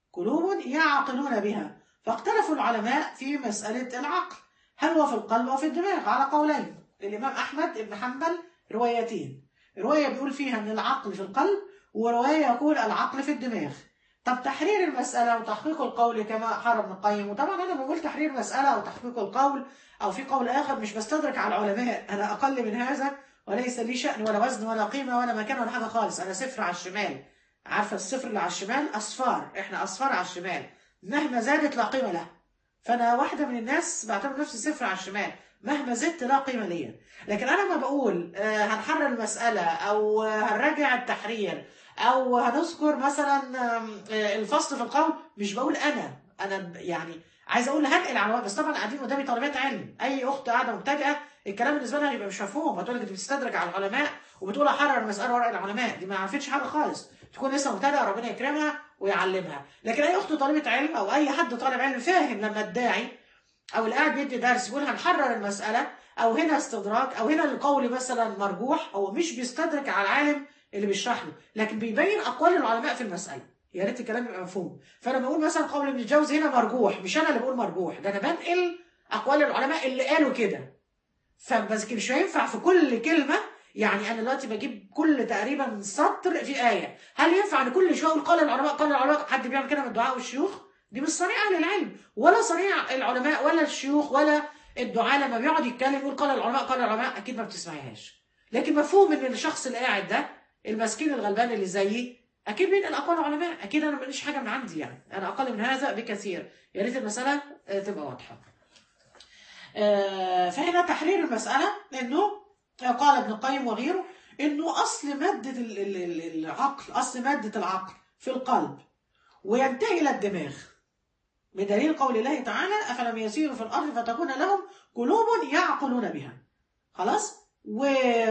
قلوب يعقلون بها فاختلفوا العلماء في مسألة العقل هل هو في القلب أو في الدماغ على قولين الإمام أحمد بن حنبل روايتين رواية بيقول فيها أن العقل في القلب ورواية يقول العقل في الدماغ طب تحرير المسألة وتحقيق القول كما حرم ابن القيم وطبعا أنا بقول تحرير مسألة أو تحقيق القول أو في قول آخر مش بستدرك على العلماء أنا أقل من هذا وليس لي شأن ولا وزن ولا قيمة ولا مكان ولا حاجة خالص أنا صفر على الشمال عارفة الصفر اللي على الشمال أصفار إحنا أصفار على الشمال مهما زادت لا قيمة لها فأنا واحدة من الناس بعتبر نفسي صفر على الشمال مهما زدت لا قيمة ليا لكن أنا ما بقول آه، هنحرر المسألة أو آه، هنراجع التحرير أو هنذكر مثلا آم، آه، الفصل في القول مش بقول أنا أنا ب- يعني عايز أقول هنقل على بس طبعا قاعدين قدامي طالبات علم أي أخت قاعدة مبتدئة الكلام بالنسبة لها هيبقى مش مفهوم هتقول لك أنت بتستدرك على العلماء وبتقول أحرر المسألة ورق العلماء دي ما عرفتش حاجة خالص تكون لسه مبتدئة ربنا يكرمها ويعلمها لكن أي أخت طالبة علم أو أي حد طالب علم فاهم لما الداعي او اللي قاعد بيدي درس يقول هنحرر المساله او هنا استدراك او هنا القول مثلا مرجوح هو مش بيستدرك على العالم اللي بيشرح له لكن بيبين اقوال العلماء في المساله يا ريت الكلام يبقى مفهوم فانا بقول مثلا قول ابن الجوزي هنا مرجوح مش انا اللي بقول مرجوح ده انا بنقل اقوال العلماء اللي قالوا كده فبس مش هينفع في كل كلمه يعني انا دلوقتي بجيب كل تقريبا سطر في ايه هل ينفع ان كل شويه اقول قال العلماء قال العلماء حد بيعمل كده من الدعاء والشيوخ دي مش صنيعه اهل العلم ولا صنيع العلماء ولا الشيوخ ولا الدعاء لما بيقعد يتكلم يقول قال العلماء قال العلماء اكيد ما بتسمعيهاش لكن مفهوم ان الشخص اللي قاعد ده المسكين الغلبان اللي زيي اكيد بينقل اقوال العلماء اكيد انا ماليش حاجه من عندي يعني انا اقل من هذا بكثير يا ريت المساله آه، تبقى واضحه آه، فهنا تحرير المساله انه قال ابن القيم وغيره انه اصل ماده ال- ال- ال- العقل اصل ماده العقل في القلب وينتهي الى الدماغ بدليل قول الله تعالى أفلم يسيروا في الأرض فتكون لهم قلوب يعقلون بها خلاص و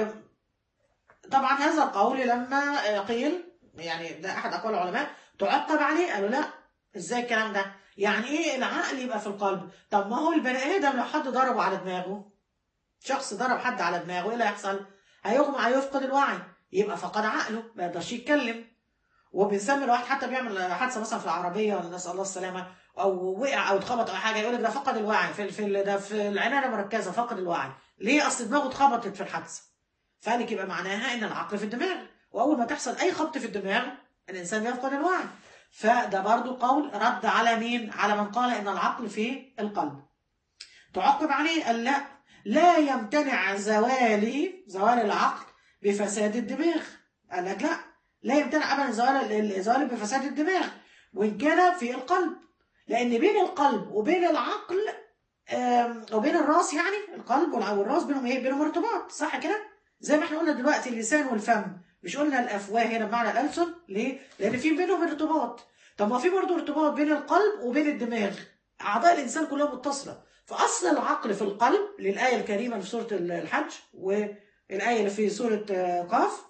طبعا هذا القول لما قيل يعني ده أحد أقوال العلماء تعقب عليه قالوا لا إزاي الكلام ده يعني إيه العقل يبقى في القلب طب ما هو البني آدم لو حد ضربه على دماغه شخص ضرب حد على دماغه إيه اللي هيحصل هيغمى عليه يفقد الوعي يبقى فقد عقله ما يقدرش يتكلم وبنسمي الواحد حتى بيعمل حادثه مثلا في العربيه ولا نسال الله السلامه او وقع او اتخبط او حاجه يقول لك ده فقد الوعي في في ده في العنايه المركزه فقد الوعي ليه اصل دماغه اتخبطت في الحادثه فقال لك يبقى معناها ان العقل في الدماغ واول ما تحصل اي خبط في الدماغ الانسان يفقد الوعي فده برضو قول رد على مين على من قال ان العقل في القلب تعقب عليه قال لا لا يمتنع زواله زوال العقل بفساد الدماغ قال لك لا لا يمتنع ابدا زوال زوال بفساد الدماغ وان كان في القلب لان بين القلب وبين العقل آم، وبين الراس يعني القلب والع- والراس بينهم ايه بينهم ارتباط صح كده زي ما احنا قلنا دلوقتي اللسان والفم مش قلنا الافواه هنا بمعنى الالسن ليه لان في بينهم ارتباط طب ما في برضه ارتباط بين القلب وبين الدماغ اعضاء الانسان كلها متصله فاصل العقل في القلب للايه الكريمه في سوره الحج والايه اللي في سوره آه، قاف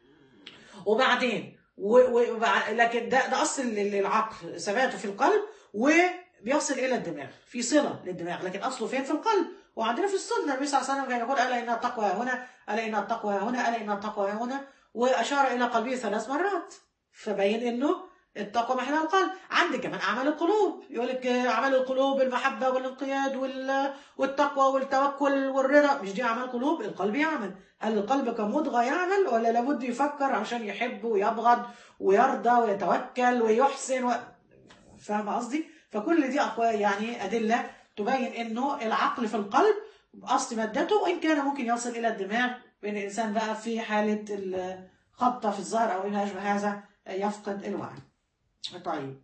وبعدين و... و... وبع- لكن ده ده اصل للعقل ثباته في القلب وبيصل الى الدماغ في صله للدماغ لكن اصله فين في القلب وعندنا في السنه النبي صلى الله عليه وسلم كان يقول الا ان التقوى هنا الا ان التقوى هنا الا ان التقوى هنا واشار الى قلبه ثلاث مرات فبين انه التقوى محلها القلب عندك كمان اعمال القلوب يقول لك آه، اعمال القلوب المحبه والانقياد وال... والتقوى والتوكل والرضا مش دي اعمال قلوب القلب يعمل هل القلب كمضغه يعمل ولا لابد يفكر عشان يحب ويبغض ويرضى ويتوكل ويحسن و... فاهم قصدي فكل دي اقوال يعني ادله تبين انه العقل في القلب اصل مادته وان كان ممكن يصل الى الدماغ بين الانسان بقى في حاله الخبطه في الظهر او ما يشبه هذا يفقد الوعي طيب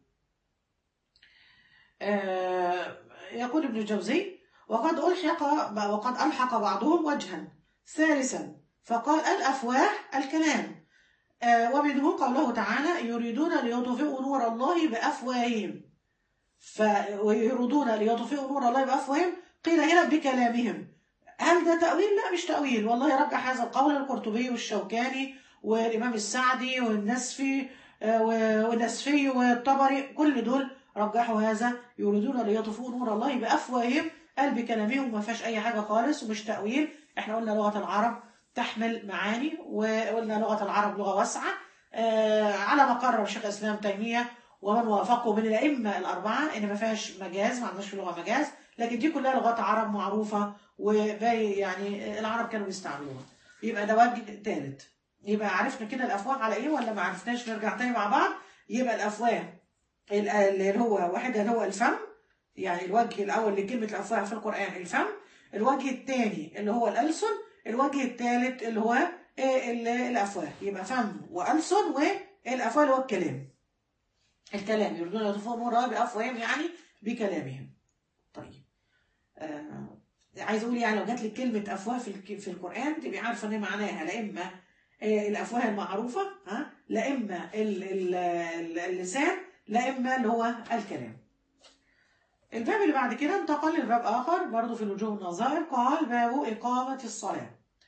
آه يقول ابن الجوزي وقد ألحق وقد ألحق بعضهم وجها ثالثا فقال الأفواه الكلام آه ومنه قوله تعالى يريدون ليطفئوا نور الله بأفواههم ف ويريدون ليطفئوا نور الله بأفواههم قيل هنا بكلامهم هل ده تأويل؟ لا مش تأويل والله رجح هذا القول القرطبي والشوكاني والإمام السعدي والنسفي آه، والنسفي والطبري كل دول رجحوا هذا يريدون ليطفئوا نور الله بأفواههم قال بكلامهم ما فيهاش أي حاجة خالص ومش تأويل احنا قلنا لغة العرب تحمل معاني وقلنا لغة العرب لغة واسعة آه، على ما قرر شيخ الإسلام تيمية ومن وافقه من الائمه الاربعه ان ما فيهاش مجاز ما عندناش في اللغه مجاز لكن دي كلها لغات عرب معروفه وباقي يعني العرب كانوا بيستعملوها يبقى ده وجه ثالث يبقى عرفنا كده الافواه على ايه ولا ما عرفناش نرجع تاني مع بعض يبقى الافواه ال- اللي هو واحد اللي هو الفم يعني الوجه الاول لكلمه الافواه في القران الفم الوجه الثاني اللي هو الالسن الوجه الثالث اللي هو إيه ال- الافواه يبقى فم والسن والافواه اللي هو الكلام الكلام يريدون ان يطفئوا نور الله بافواههم يعني بكلامهم طيب آه عايز اقول يعني لو جات لك كلمه افواه في الك- في القران تبقي عارفه ان معناها لا اما آه، الافواه المعروفه ها لا اما ال- ال- ال- اللسان لا اما اللي هو الكلام الباب اللي بعد كده انتقل لباب اخر برضه في الوجوه والنظائر قال باب اقامه الصلاه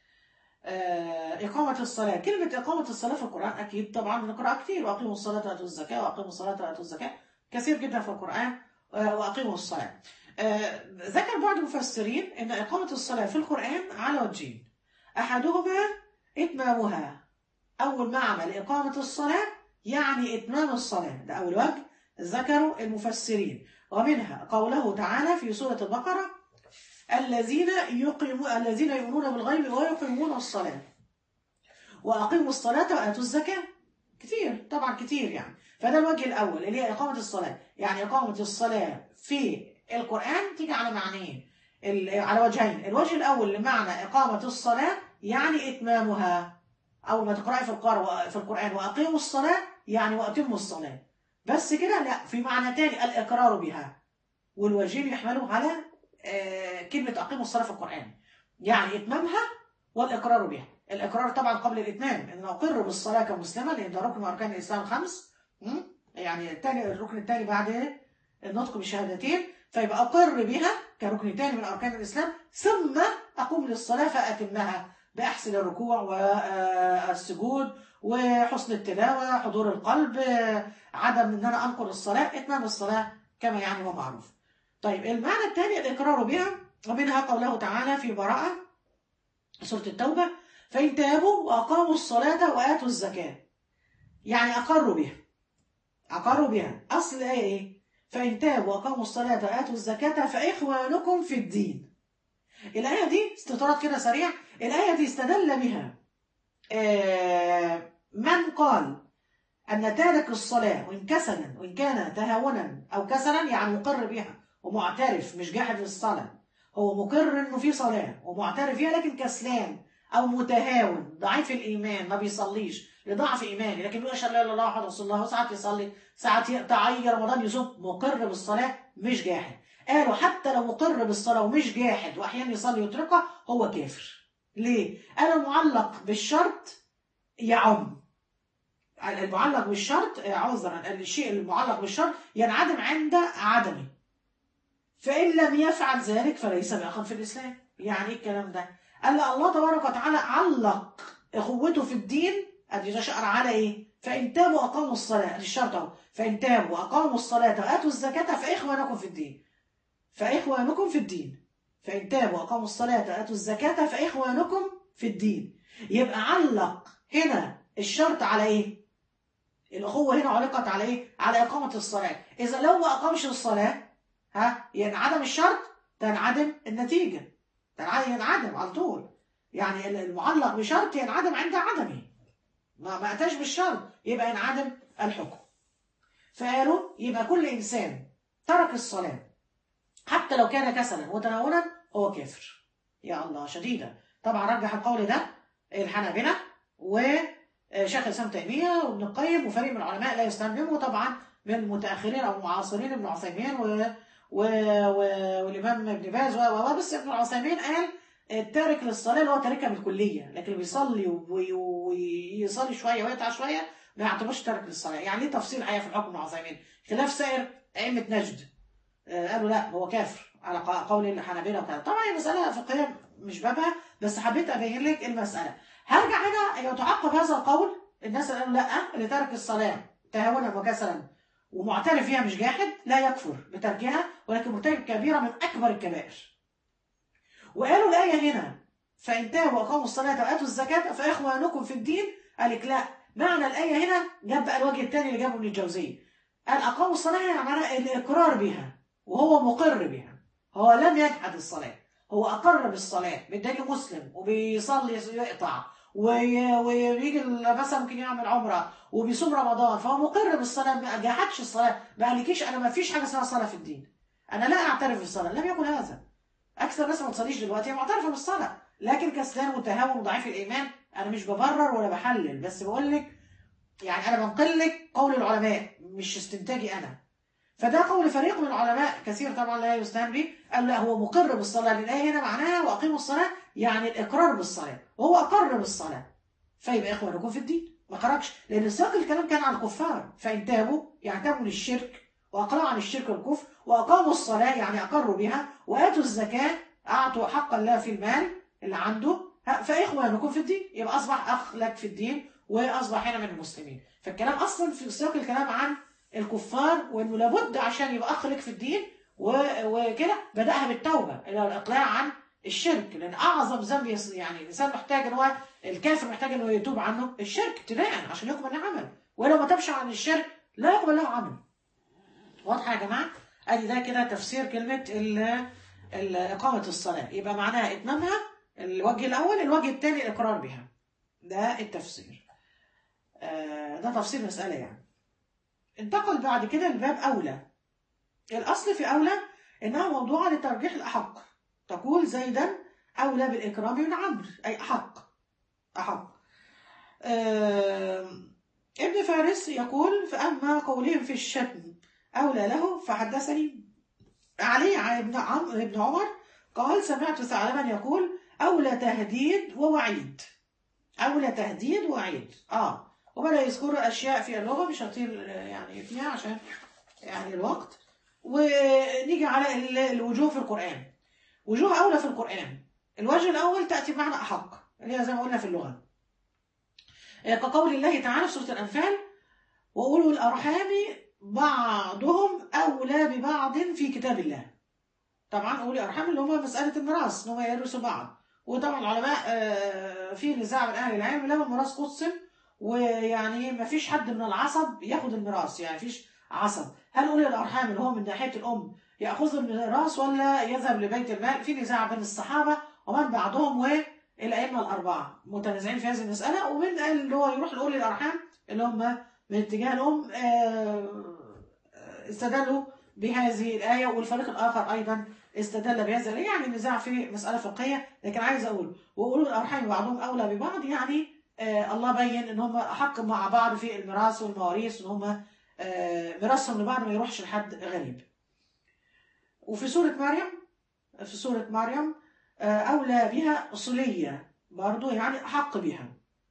آه، إقامة الصلاة كلمة إقامة الصلاة في القرآن أكيد طبعا بنقرأ كتير وأقيموا الصلاة وآتوا الزكاة وأقيموا الصلاة وآتوا الزكاة كثير جدا في القرآن آه، وأقيموا الصلاة آه، ذكر بعض المفسرين أن إقامة الصلاة في القرآن على وجهين أحدهما إتمامها أول معنى لإقامة الصلاة يعني إتمام الصلاة ده أول وجه ذكروا المفسرين ومنها قوله تعالى في سورة البقرة الذين يقيمون الذين يؤمنون بالغيب ويقيمون الصلاة وأقيموا الصلاة وآتوا الزكاة كتير طبعا كتير يعني فده الوجه الأول اللي هي إقامة الصلاة يعني إقامة الصلاة في القرآن تيجي على معنيين ال- على وجهين الوجه الأول لمعنى إقامة الصلاة يعني إتمامها أول ما تقرأي في القرآن في القرآن وأقيموا الصلاة يعني وأتموا الصلاة بس كده لا في معنى تاني الإقرار بها والوجهين يحملوا على آه، كلمة أقيموا الصلاة في القرآن يعني إتمامها والإقرار بها الإقرار طبعا قبل الإتمام إن أقر بالصلاة كمسلمة لأن ده ركن من أركان الإسلام الخمس م? يعني التاني الركن الثاني بعد النطق بالشهادتين فيبقى أقر بها كركن ثاني من أركان الإسلام ثم أقوم للصلاة فأتمها بأحسن الركوع والسجود وحسن التلاوة حضور القلب آه، عدم إن أنا أنقل الصلاة إتمام الصلاة كما يعني هو معروف طيب المعنى الثاني الإقرار بها ومنها قوله تعالى في براءة سورة التوبة فإن تابوا وأقاموا الصلاة وآتوا الزكاة يعني أقروا بها أقروا بها أصل الآية إيه؟ فإن تابوا وأقاموا الصلاة وآتوا الزكاة فإخوانكم في الدين الآية دي استطراد كده سريع الآية دي استدل بها آه، من قال أن تارك الصلاة وإن كسلا وإن كان تهاونا أو كسلا يعني مقر بها ومعترف مش جاحد للصلاة هو مقر إنه في صلاة ومعترف فيها لكن كسلان أو متهاون ضعيف الإيمان ما بيصليش لضعف إيماني لكن يقول أشهد لا إله إلا الله محمد رسول الله وساعات يصلي ساعات يتعي رمضان يصوم مقر بالصلاة مش جاحد قالوا حتى لو مقر بالصلاة ومش جاحد وأحيانا يصلي ويتركها هو كافر ليه؟ قالوا المعلق بالشرط يعم المعلق بالشرط عذرا الشيء المعلق بالشرط ينعدم عند عدمه فإن لم يفعل ذلك فليس بأخا في الإسلام يعني إيه الكلام ده قال الله تبارك وتعالى علق أخوته في الدين أدي ده شأن على إيه فإن تابوا وأقاموا الصلاة دي الشرط أهو فإن تابوا وأقاموا الصلاة وآتوا الزكاة فإخوانكم في الدين فإخوانكم في الدين فإن تابوا وأقاموا الصلاة وآتوا الزكاة فإخوانكم في الدين يبقى علق هنا الشرط على إيه الأخوة هنا علقت على إيه؟ على إقامة الصلاة إذا لو ما أقامش الصلاة ها ينعدم الشرط تنعدم النتيجة تنعدم ينعدم على طول يعني المعلق بشرط ينعدم عند عدمه ما ما أتاش بالشرط يبقى ينعدم الحكم فقالوا يبقى كل إنسان ترك الصلاة حتى لو كان كسلا وتهاونا هو كافر يا الله شديدة طبعا رجح القول ده الحنابلة و شيخ الاسلام تيميه وابن القيم وفريق من العلماء لا يستنبموا طبعا من المتاخرين او المعاصرين ابن عثيمين و... و... و... والامام ابن باز و... و... بس ابن عثيمين قال التارك للصلاه اللي هو تاركها بالكليه لكن اللي بيصلي ويصلي و... ويصلي شويه ويقطع شويه ما يعتبرش تارك للصلاه يعني ليه تفصيل حقيقه في الحكم ابن عثيمين خلاف سائر ائمه نجد قالوا لا هو كافر على قول الحنابلة وكذا طبعا هي مسألة فقهية مش بابها بس حبيت أبين لك المسألة هرجع هنا يتعقب هذا القول الناس اللي قالوا لا اللي ترك الصلاة تهاونا وكسلا ومعترف فيها مش جاحد لا يكفر بتركها ولكن مرتكب كبيرة من أكبر الكبائر وقالوا الآية هنا فإن تابوا وأقاموا الصلاة وآتوا الزكاة فإخوانكم في الدين قال لك لا معنى الآية هنا جاب بقى الوجه الثاني اللي جابه ابن الجوزية قال اقاموا الصلاه يعني معناها الاقرار بها وهو مقر بها هو لم يجحد الصلاه هو اقر بالصلاه بالدليل مسلم وبيصلي يقطع وي- ويجي ال- مثلا ممكن يعمل عمره وبيصوم رمضان فهو مقر بالصلاه ما جحدش الصلاه ما قالكيش انا ما فيش حاجه اسمها صلاه في الدين انا لا اعترف بالصلاه لم يكن هذا اكثر ناس ما تصليش دلوقتي هي معترفه بالصلاه لكن كسلان متهاون وضعيف الايمان انا مش ببرر ولا بحلل بس بقول لك يعني انا بنقل لك قول العلماء مش استنتاجي انا فده قول فريق من العلماء كثير طبعا لا يستهان به قال لا هو مقر بالصلاه لان الايه هنا معناها واقيموا الصلاه يعني الاقرار بالصلاه وهو اقر بالصلاه فيبقى اخوانكم في الدين ما خرجش لان سياق الكلام كان عن الكفار فان تابوا يعتبوا للشرك واقلعوا عن الشرك والكفر واقاموا الصلاه يعني اقروا بها واتوا الزكاه اعطوا حق الله في المال اللي عنده ها، فاخوانكم في الدين يبقى اصبح اخ لك في الدين واصبح هنا من المسلمين فالكلام اصلا في سياق الكلام عن الكفار وانه لابد عشان يبقى اخ لك في الدين و- وكده بداها بالتوبه اللي هو الاقلاع عن الشرك لان اعظم ذنب يص- يعني الانسان محتاج ان هو الكافر محتاج انه يتوب عنه الشرك ابتداء عشان يقبل له عمل ولو ما تبش عن الشرك لا يقبل له عمل واضحه يا جماعه ادي ده كده تفسير كلمه ال- ال- اقامه الصلاه يبقى معناها اتمامها الوجه الاول الوجه الثاني الاقرار بها ده التفسير آه، ده تفسير مساله يعني انتقل بعد كده لباب اولى الاصل في اولى انها موضوعه لترجيح الاحق تقول زيدا اولى بالاكرام من عمرو اي احق احق آم، ابن فارس يقول فاما قولهم في الشتم اولى له فحدثني علي عن ابن عمرو ابن عمر قال سمعت ثعلبا يقول اولى تهديد ووعيد اولى تهديد ووعيد اه وبدا يذكر اشياء في اللغه مش هطيل آه، يعني فيها عشان يعني الوقت ونيجي على ال- الوجوه في القران وجوه اولى في القران الوجه الاول تاتي بمعنى احق اللي هي زي ما قلنا في اللغه آه، كقول الله تعالى في سوره الانفال واولو الارحام بعضهم اولى ببعض في كتاب الله طبعا اولي الارحام اللي هم مساله الميراث ان هم يرثوا بعض وطبعا العلماء آه، في نزاع من اهل العلم لما الميراث قسم ويعني ما فيش حد من العصب ياخد الميراث يعني فيش عصب هل اولي الارحام اللي هو من ناحيه الام ياخذ الميراث ولا يذهب لبيت المال في نزاع بين الصحابه ومن بعدهم والائمه الاربعه متنازعين في هذه المساله ومن قال اللي هو يروح لاولي الارحام اللي هم من اتجاه الام آه، استدلوا بهذه الآية والفريق الآخر أيضا استدل بهذا الآية يعني نزاع في مسألة فقهية لكن عايز أقول وأولو الأرحام بعضهم أولى ببعض يعني آه الله بين إن هم أحق مع بعض في الميراث والمواريث إن هم آه ميراثهم لبعض ما يروحش لحد غريب وفي سورة مريم في سورة مريم آه أولى بها أصولية برضو يعني أحق بها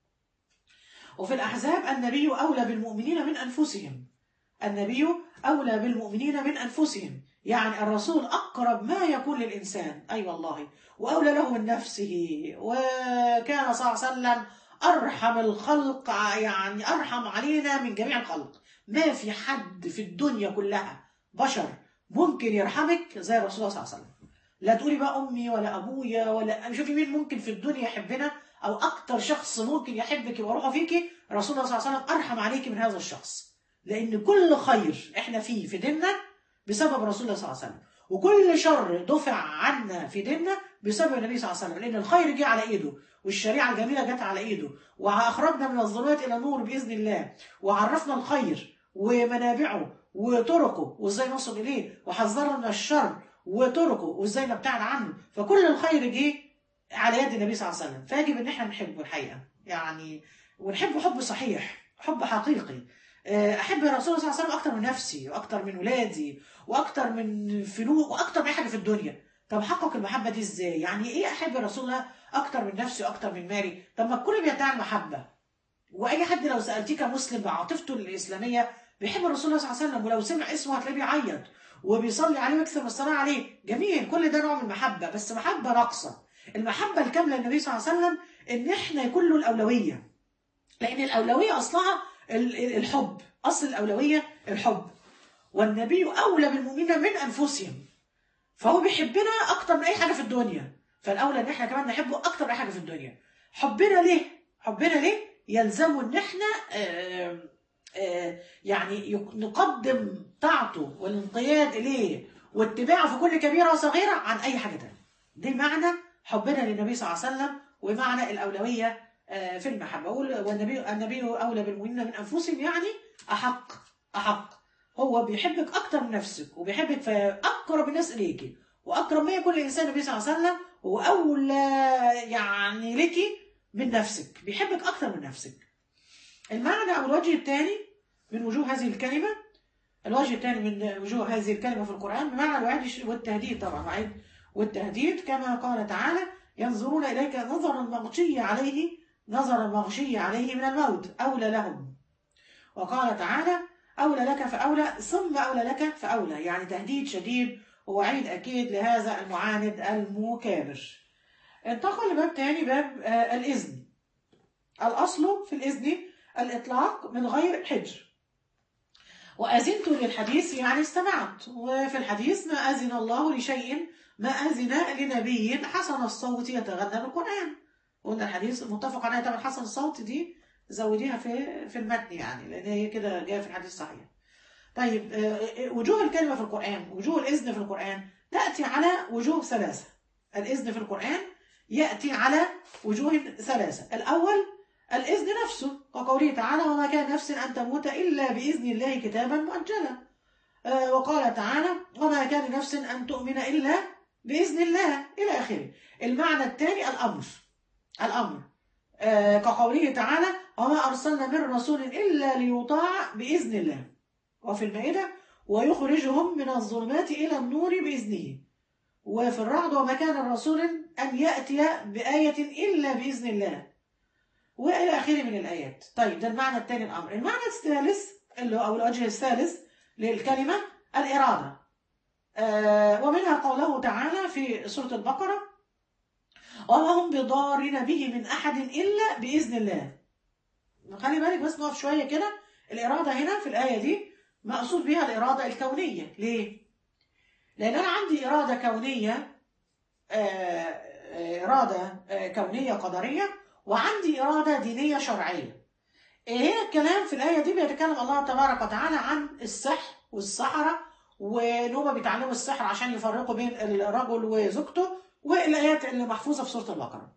وفي الأحزاب النبي أولى بالمؤمنين من أنفسهم النبي أولى بالمؤمنين من أنفسهم يعني الرسول أقرب ما يكون للإنسان أي أيوة والله وأولى له من نفسه وكان صلى الله عليه وسلم أرحم الخلق يعني أرحم علينا من جميع الخلق ما في حد في الدنيا كلها بشر ممكن يرحمك زي الرسول صلى الله عليه وسلم لا تقولي بقى أمي ولا أبويا ولا شوفي مين ممكن في الدنيا يحبنا أو أكتر شخص ممكن يحبك وروحه فيكي رسول الله صلى الله عليه وسلم أرحم عليك من هذا الشخص لأن كل خير إحنا فيه في ديننا بسبب رسول الله صلى الله عليه وسلم وكل شر دفع عنا في ديننا بسبب النبي صلى الله عليه وسلم لأن الخير جه على إيده والشريعة الجميلة جت على إيده وأخرجنا من الظلمات إلى النور بإذن الله وعرفنا الخير ومنابعه وطرقه وإزاي نوصل إليه وحذرنا من الشر وطرقه وإزاي نبتعد عنه فكل الخير جه على يد النبي صلى الله عليه وسلم فيجب إن إحنا نحبه الحقيقة يعني ونحبه حب صحيح حب حقيقي احب الرسول صلى الله عليه وسلم اكتر من نفسي واكتر من ولادي واكتر من فلوس واكتر من اي حاجه في الدنيا طب احقق المحبه دي ازاي يعني ايه احب الرسول الله اكتر من نفسي واكتر من مالي طب ما الكل بيدعي المحبه واي حد لو سالتيه كمسلم بعاطفته الاسلاميه بيحب الرسول صلى الله عليه وسلم ولو سمع اسمه هتلاقيه بيعيط وبيصلي عليه ويكثر من الصلاه عليه جميل كل ده نوع من المحبه بس محبه ناقصه المحبه الكامله للنبي صلى الله عليه وسلم ان احنا يكون له الاولويه لان الاولويه اصلها الحب اصل الاولويه الحب والنبي اولى بالمؤمنين من انفسهم فهو بيحبنا اكتر من اي حاجه في الدنيا فالاولى ان احنا كمان نحبه اكتر من اي حاجه في الدنيا حبنا ليه حبنا ليه يلزم ان احنا آه، يعني يق- نقدم طاعته والانقياد اليه واتباعه في كل كبيره وصغيره عن اي حاجه تانية دي معنى حبنا للنبي صلى الله عليه وسلم ومعنى الاولويه آه، في المحبه أقول والنبي النبي اولى بالمؤمنين من انفسهم يعني احق احق هو بيحبك اكتر من نفسك وبيحبك في اقرب الناس اليك واقرب ما يكون الانسان النبي صلى الله عليه وسلم هو اولى يعني لك من نفسك بيحبك اكتر من نفسك المعنى او الوجه الثاني من وجوه هذه الكلمه الوجه الثاني من وجوه هذه الكلمه في القران بمعنى الوعد والتهديد طبعا وعد والتهديد كما قال تعالى ينظرون اليك نظر المغشي عليه نظر المغشي عليه من الموت اولى لهم وقال تعالى اولى لك فاولى ثم اولى لك فاولى يعني تهديد شديد ووعيد اكيد لهذا المعاند المكابر انتقل لباب تاني باب آه الاذن الاصل في الاذن الاطلاق من غير حجر وأذنت للحديث يعني استمعت وفي الحديث ما أذن الله لشيء ما أذن لنبي حسن الصوت يتغنى بالقرآن قلنا الحديث متفق عليها طبعا حسن الصوت دي زوديها في في المتن يعني لأن هي كده جاية في الحديث الصحيح طيب آه، وجوه الكلمة في القرآن وجوه الإذن في القرآن تأتي على وجوه ثلاثة الإذن في القرآن يأتي على وجوه ثلاثة الأول الإذن نفسه وقوله تعالى وما كان نفس أن تموت إلا بإذن الله كتابا مؤجلا آه، وقال تعالى وما كان نفس أن تؤمن إلا بإذن الله إلى آخره المعنى الثاني الأمر الأمر آه، كقوله تعالى وما أرسلنا من رسول إلا ليطاع بإذن الله وفي المائدة ويخرجهم من الظلمات إلى النور بإذنه وفي الرعد وما كان الرسول أن يأتي بآية إلا بإذن الله والى اخره من الايات طيب ده المعنى الثاني الامر المعنى الثالث اللي هو او الوجه الثالث للكلمه الاراده آه ومنها قوله تعالى في سوره البقره وما هم بضارين به من احد الا باذن الله خلي بالك بس نقف شويه كده الاراده هنا في الايه دي مقصود بها الاراده الكونيه ليه لان انا عندي اراده كونيه آه آه، اراده آه، كونيه قدريه وعندي إرادة دينية شرعية هنا الكلام في الآية دي بيتكلم الله تبارك وتعالى عن السحر والسحرة وإن هما بيتعلموا السحر عشان يفرقوا بين الرجل وزوجته والآيات اللي محفوظة في سورة البقرة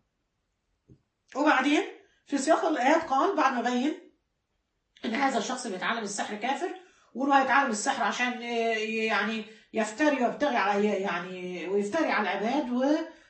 وبعدين في سياق الآيات قال بعد ما بين إن هذا الشخص اللي بيتعلم السحر كافر وإنه هيتعلم السحر عشان يعني يفتري ويبتغي على يعني ويفتري على العباد و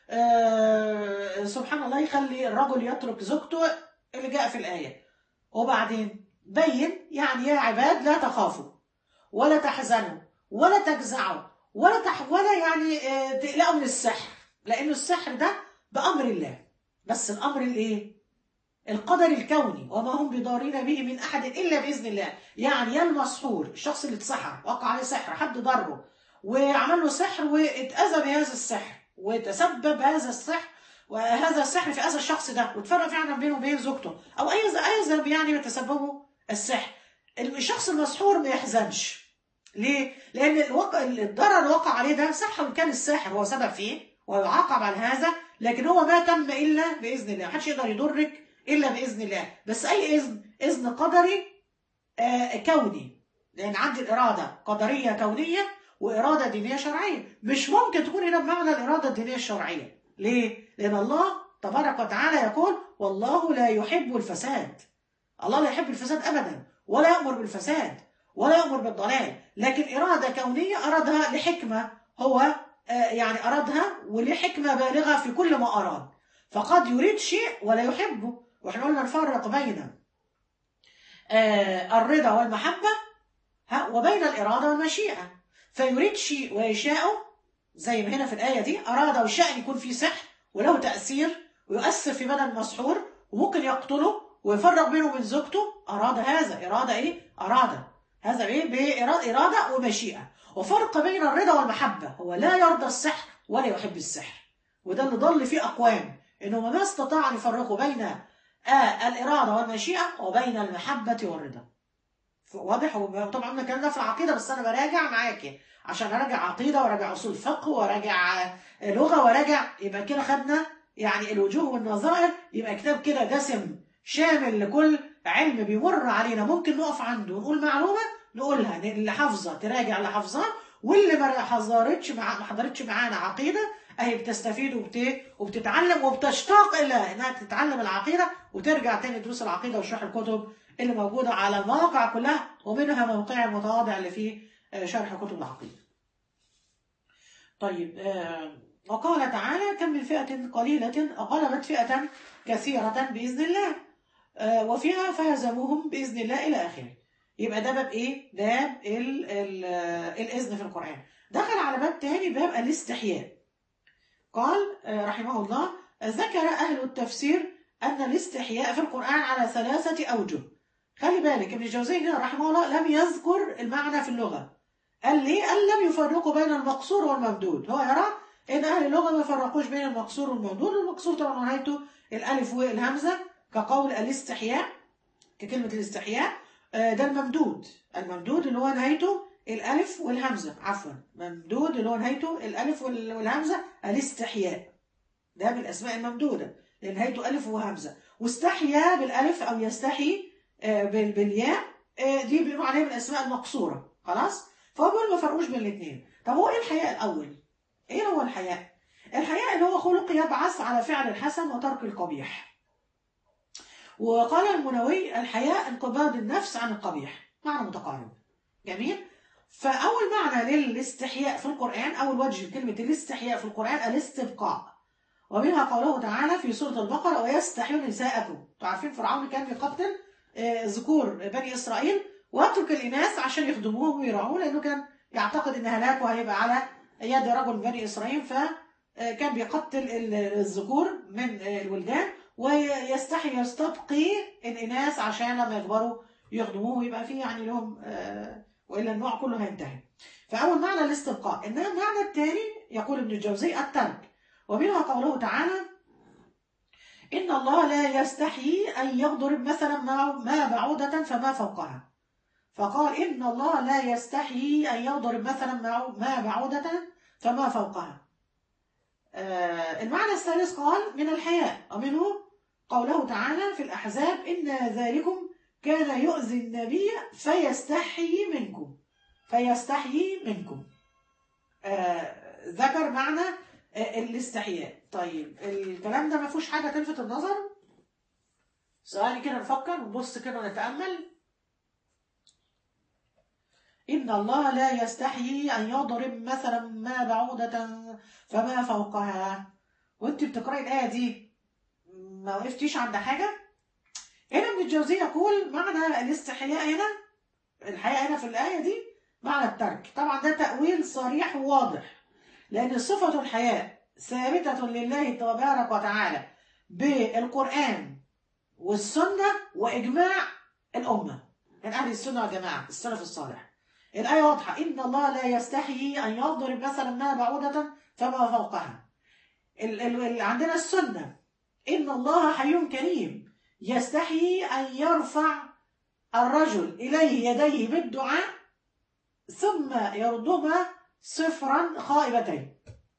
آه، سبحان الله يخلي الرجل يترك زوجته اللي جاء في الآية وبعدين بين يعني يا عباد لا تخافوا ولا تحزنوا ولا تجزعوا ولا تح ولا يعني آه، تقلقوا من السحر لأنه السحر ده بأمر الله بس الأمر الإيه؟ القدر الكوني وما هم بضارين به من أحد إلا بإذن الله يعني يا المسحور الشخص اللي اتسحر وقع عليه سحر حد ضره وعمل له سحر واتأذى بهذا السحر وتسبب هذا السحر وهذا السحر في اذى الشخص ده وتفرق فعلا بينه وبين زوجته او اي اي ذنب يعني يتسببه السحر الشخص المسحور ما يحزنش ليه؟ لان الوقع الضرر اللي وقع عليه ده صح وان كان الساحر هو سبب فيه ويعاقب على هذا لكن هو ما تم الا باذن الله محدش يقدر يضرك الا باذن الله بس اي اذن اذن قدري آه كوني لان عندي الاراده قدريه كونيه وإرادة دينية شرعية مش ممكن تكون هنا بمعنى الإرادة الدينية الشرعية ليه؟ لأن الله تبارك وتعالى يقول والله لا يحب الفساد الله لا يحب الفساد أبدا ولا يأمر بالفساد ولا يأمر بالضلال لكن إرادة كونية أرادها لحكمة هو آه يعني أرادها ولحكمة بالغة في كل ما أراد فقد يريد شيء ولا يحبه واحنا قلنا نفرق بين آه الرضا والمحبة وبين الإرادة والمشيئة فيريد شيء ويشاءه زي ما هنا في الآية دي أراد وشاء أن يكون في سحر وله تأثير ويؤثر في بدن المسحور وممكن يقتله ويفرق بينه وبين زوجته أراد هذا إرادة إيه؟ أراد هذا إيه؟ بإرادة إرادة ومشيئة وفرق بين الرضا والمحبة هو لا يرضى السحر ولا يحب السحر وده اللي ضل فيه أقوام إنهم ما استطاعوا أن يفرقوا بين آه الإرادة والمشيئة وبين المحبة والرضا واضح طبعا قلنا الكلام ده في العقيده بس انا براجع معاكي عشان اراجع عقيده وراجع اصول فقه وراجع لغه وراجع يبقى كده خدنا يعني الوجوه والنظائر يبقى كتاب كده دسم شامل لكل علم بيمر علينا ممكن نقف عنده ونقول معلومه نقولها اللي حافظه تراجع اللي حافظاه واللي ما حضرتش مع ما حضرتش معانا عقيده اهي بتستفيد وبت... وبتتعلم وبتشتاق الى انها تتعلم العقيده وترجع تاني دروس العقيده وشرح الكتب اللي موجوده على المواقع كلها ومنها موقع المتواضع اللي فيه آه، شرح كتب العقيده. طيب آه، وقال تعالى كم من فئة قليلة غلبت فئة كثيرة بإذن الله آه، وفيها فهزموهم بإذن الله إلى آخره يبقى ده باب إيه؟ باب ال ال الإذن في القرآن دخل على باب تاني باب الاستحياء قال آه، رحمه الله ذكر أهل التفسير أن الاستحياء في القرآن على ثلاثة أوجه خلي بالك ابن الجوزي رحمه الله لم يذكر المعنى في اللغة قال ليه؟ قال لم يفرقوا بين المقصور والممدود هو يرى ان اهل اللغه ما يفرقوش بين المقصور والممدود المقصور طبعا نهايته الالف والهمزه كقول الاستحياء ككلمه الاستحياء آه، ده الممدود الممدود اللي هو نهايته الالف والهمزه عفوا ممدود اللي هو نهايته الالف وال- والهمزه الاستحياء ده من الاسماء الممدوده لان نهايته الف وهمزه واستحيا بالالف او يستحي آه، بال- بالياء آه، دي بيقولوا عليها من الاسماء المقصوره خلاص فهو بيقول ما فرقوش بين الاثنين طب هو ايه الحياء الاول ايه هو الحياء الحياء اللي هو خلق يبعث على فعل الحسن وترك القبيح وقال المنوي الحياء انقباض النفس عن القبيح معنى متقارب جميل فاول معنى للاستحياء في القران اول وجه كلمه الاستحياء في القران الاستبقاء ومنها قوله تعالى في سوره البقره ويستحيون نساءكم انتوا عارفين فرعون كان بيقتل آه، ذكور بني اسرائيل ويترك الاناث عشان يخدموهم ويرعوه لانه كان يعتقد ان هلاكه هيبقى على يد رجل من بني اسرائيل فكان بيقتل ال- الذكور من الولدان ويستحي يستبقي الاناث عشان لما يكبروا يخدموه ويبقى فيه يعني لهم آه، والا النوع كله هينتهي. فاول معنى الاستبقاء، انما المعنى الثاني يقول ابن الجوزي الترك ومنها قوله تعالى إن الله لا يستحيي أن يضرب مثلا ما ما بعوضة فما فوقها فقال إن الله لا يستحيي أن يضرب مثلا ما ما بعوضة فما فوقها آه، المعنى الثالث قال من الحياء ومنه قوله تعالى في الأحزاب إن ذلكم كان يؤذي النبي فيستحيي منكم فيستحيي منكم آه، ذكر معنى آه، الاستحياء طيب الكلام ده ما فيهوش حاجة تلفت النظر ثواني كده نفكر ونبص كده ونتأمل إن الله لا يستحيي أن يضرب مثلا ما بعوضة فما فوقها وانت بتقرأي الآية دي ما وقفتيش عند حاجة هنا ابن الجوزي يقول معنى الاستحياء هنا الحقيقة هنا في الآية دي معنى الترك طبعا ده تأويل صريح وواضح لأن صفة الحياء ثابتة لله تبارك وتعالى بالقرآن والسنة وإجماع الأمة من أهل السنة والجماعة السلف الصالح الآية واضحة إن الله لا يستحيي أن يضرب مثلا ما بعوضة فما فوقها ال ال ال عندنا السنة إن الله حي كريم يستحيي أن يرفع الرجل إليه يديه بالدعاء ثم يردهما صفرا خائبتين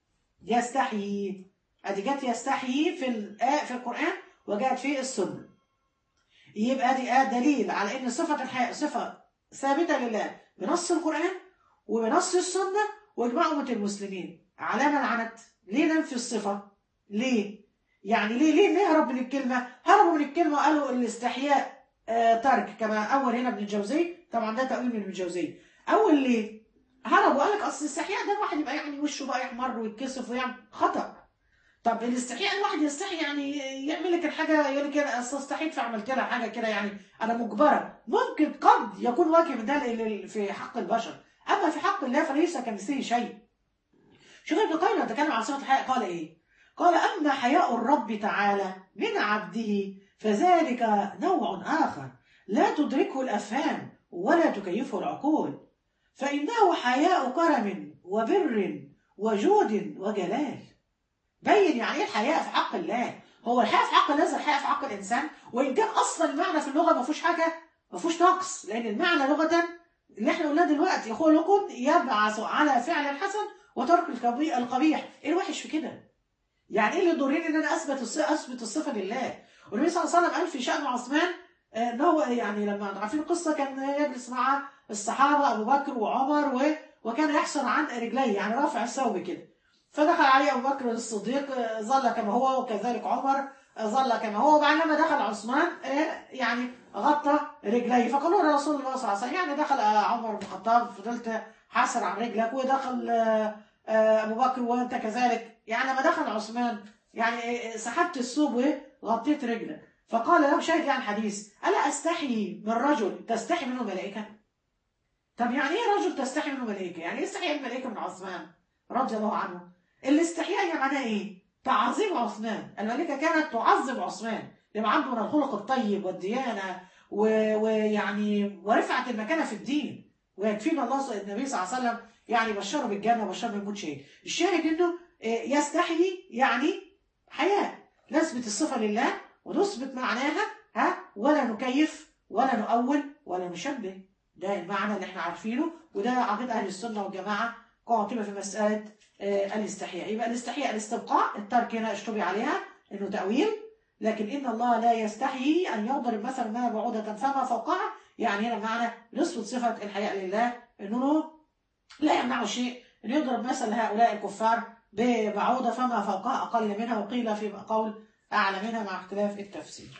يستحيي ادي جت يستحيي في الآية في القرآن وجاءت في السنة يبقى دي آية دليل على إن صفة الحياء صفة ثابتة لله بنص القرآن وبنص السنة وإجماع أمة المسلمين على من عنت ليه ننفي الصفة ليه يعني ليه ليه نهرب من الكلمة هربوا من الكلمة وقالوا الاستحياء آه ترك كما أول هنا ابن الجوزي طبعا ده تأويل من ابن الجوزي أول ليه هرب وقال لك اصل الاستحياء ده الواحد يبقى يعني وشه بقى يحمر ويتكسف ويعمل خطا طب الاستحياء الواحد يستحي يعني يعمل لك الحاجه يقول لك انا اصل استحيت فعملت لها حاجه كده يعني انا مجبره ممكن قد يكون واجه من ده لل- في حق البشر اما في حق الله فليس كمثله شيء شوف ابن القيم لما تكلم عن صفه الحياء قال ايه؟ قال اما حياء الرب تعالى من عبده فذلك نوع اخر لا تدركه الافهام ولا تكيفه العقول فإنه حياء كرم وبر وجود وجلال بين يعني ايه الحياء في حق الله هو الحياء في حق الله زي الحياء في حق الانسان وان كان اصلا المعنى في اللغه ما فيهوش حاجه ما فيهوش نقص لان المعنى لغه اللي احنا قلناه دلوقتي خلق يبعث على فعل الحسن وترك القبي- القبيح ايه الوحش في كده يعني ايه اللي يضرني ان انا اثبت الص- اثبت الصفه لله والنبي صلى الله عليه وسلم قال في شان عثمان آه، ان هو يعني لما عارفين القصه كان يجلس مع الصحابه ابو بكر وعمر و... وكان يحصل عن رجليه يعني رافع الثوب كده فدخل عليه ابو بكر الصديق آه، ظل كما هو وكذلك عمر آه، ظل كما هو وبعد لما دخل عثمان آه، يعني غطى رجليه فقالوا له رسول الله صلى الله عليه وسلم يعني دخل آه، عمر بن الخطاب فضلت حاسر عن رجلك ودخل آه، آه، ابو بكر وانت كذلك يعني لما دخل عثمان يعني آه، سحبت الثوب وغطيت رجلك فقال له شاهد عن حديث الا استحي من رجل تستحي منه ملائكه طب يعني ايه رجل تستحي منه ملائكه يعني ايه استحياء الملائكه من عثمان رضي الله عنه الاستحياء يعني معناه ايه تعظيم عثمان الملائكه كانت تعظم عثمان لما عنده من الخلق الطيب والديانه و- ويعني ورفعه المكانه في الدين ويكفينا الله النبي صلى الله عليه وسلم يعني بشره بالجنه وبشره بالموت شهيد الشاهد انه آه، يستحيي يعني حياء نثبت الصفه لله ونثبت معناها ها ولا نكيف ولا نؤول ولا نشبه ده المعنى اللي احنا عارفينه وده عقيده اهل السنه والجماعه قاطبه في مساله آه، الاستحياء يبقى الاستحياء الاستبقاء الترك هنا اشتبه عليها انه تاويل لكن ان الله لا يستحيي ان يضرب مثلا ما بعوده فما فوقها يعني هنا معنى نثبت صفه الحياء لله انه لا يمنع شيء ان يضرب مثل هؤلاء الكفار ببعوضه فما فوقها اقل منها وقيل في قول اعلى منها مع اختلاف التفسير.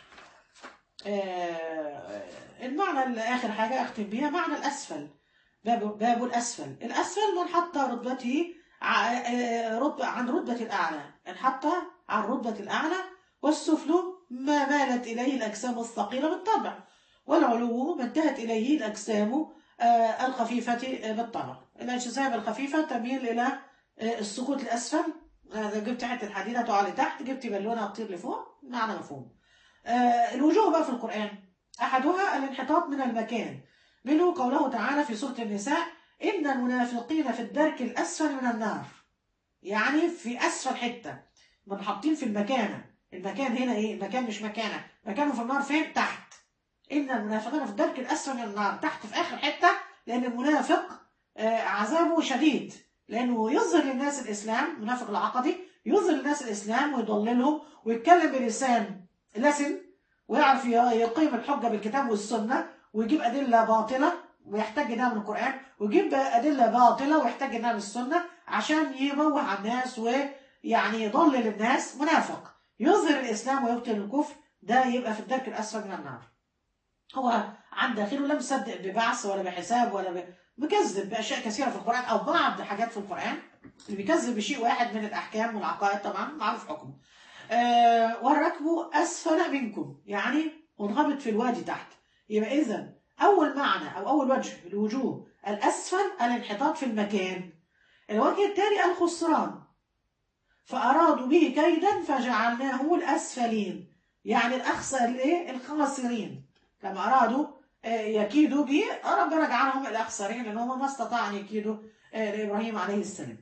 آه، المعنى الاخر حاجه اختم بيها معنى الاسفل باب باب الاسفل، الاسفل من حط رتبته ع- آه، رتبة عن رتبة الأعلى انحط عن رتبة الأعلى والسفل ما مالت إليه الأجسام الثقيلة بالطبع والعلو ما انتهت إليه الأجسام آه، الخفيفة آه، بالطبع الأجسام الخفيفة تميل إلى آه، السقوط لأسفل آه، جبت حتة حديدة تقع لتحت جبت بالونة تطير لفوق معنى مفهوم آه، الوجوه بقى في القرآن أحدها الانحطاط من المكان منه قوله تعالى في سورة النساء إن المنافقين في الدرك الأسفل من النار يعني في أسفل حتة منحطين في المكانة المكان هنا إيه المكان مش مكانة مكانه في النار فين تحت إن المنافقين في الدرك الأسفل من النار تحت في آخر حتة لأن المنافق آه، عذابه شديد لأنه يظهر للناس الإسلام منافق العقدي يظهر للناس الإسلام ويضللهم ويتكلم بلسان لسن ويعرف ي- يقيم الحجة بالكتاب والسنة ويجيب أدلة باطلة ويحتاج انها من القرآن ويجيب أدلة باطلة ويحتاج انها من السنة عشان يموه على الناس ويعني يضلل الناس منافق يظهر الإسلام ويبطل الكفر ده يبقى في الدرك الأسفل من النار هو عن داخله لا مصدق ببعث ولا بحساب ولا ب... مكذب بأشياء كثيرة في القرآن أو بعض حاجات في القرآن اللي بيكذب بشيء واحد من الأحكام والعقائد طبعا معروف حكمه آه والركب أسفل منكم يعني منغمط في الوادي تحت يبقى إذا أول معنى أو أول وجه الوجوه الأسفل الانحطاط في المكان الوجه الثاني الخسران فأرادوا به كيدا فجعلناه الأسفلين يعني الأخسر إيه الخاسرين لما أرادوا آه، يكيدوا به ربنا جعلهم الأخسرين لأن هم ما استطاعوا أن يكيدوا آه، لإبراهيم عليه السلام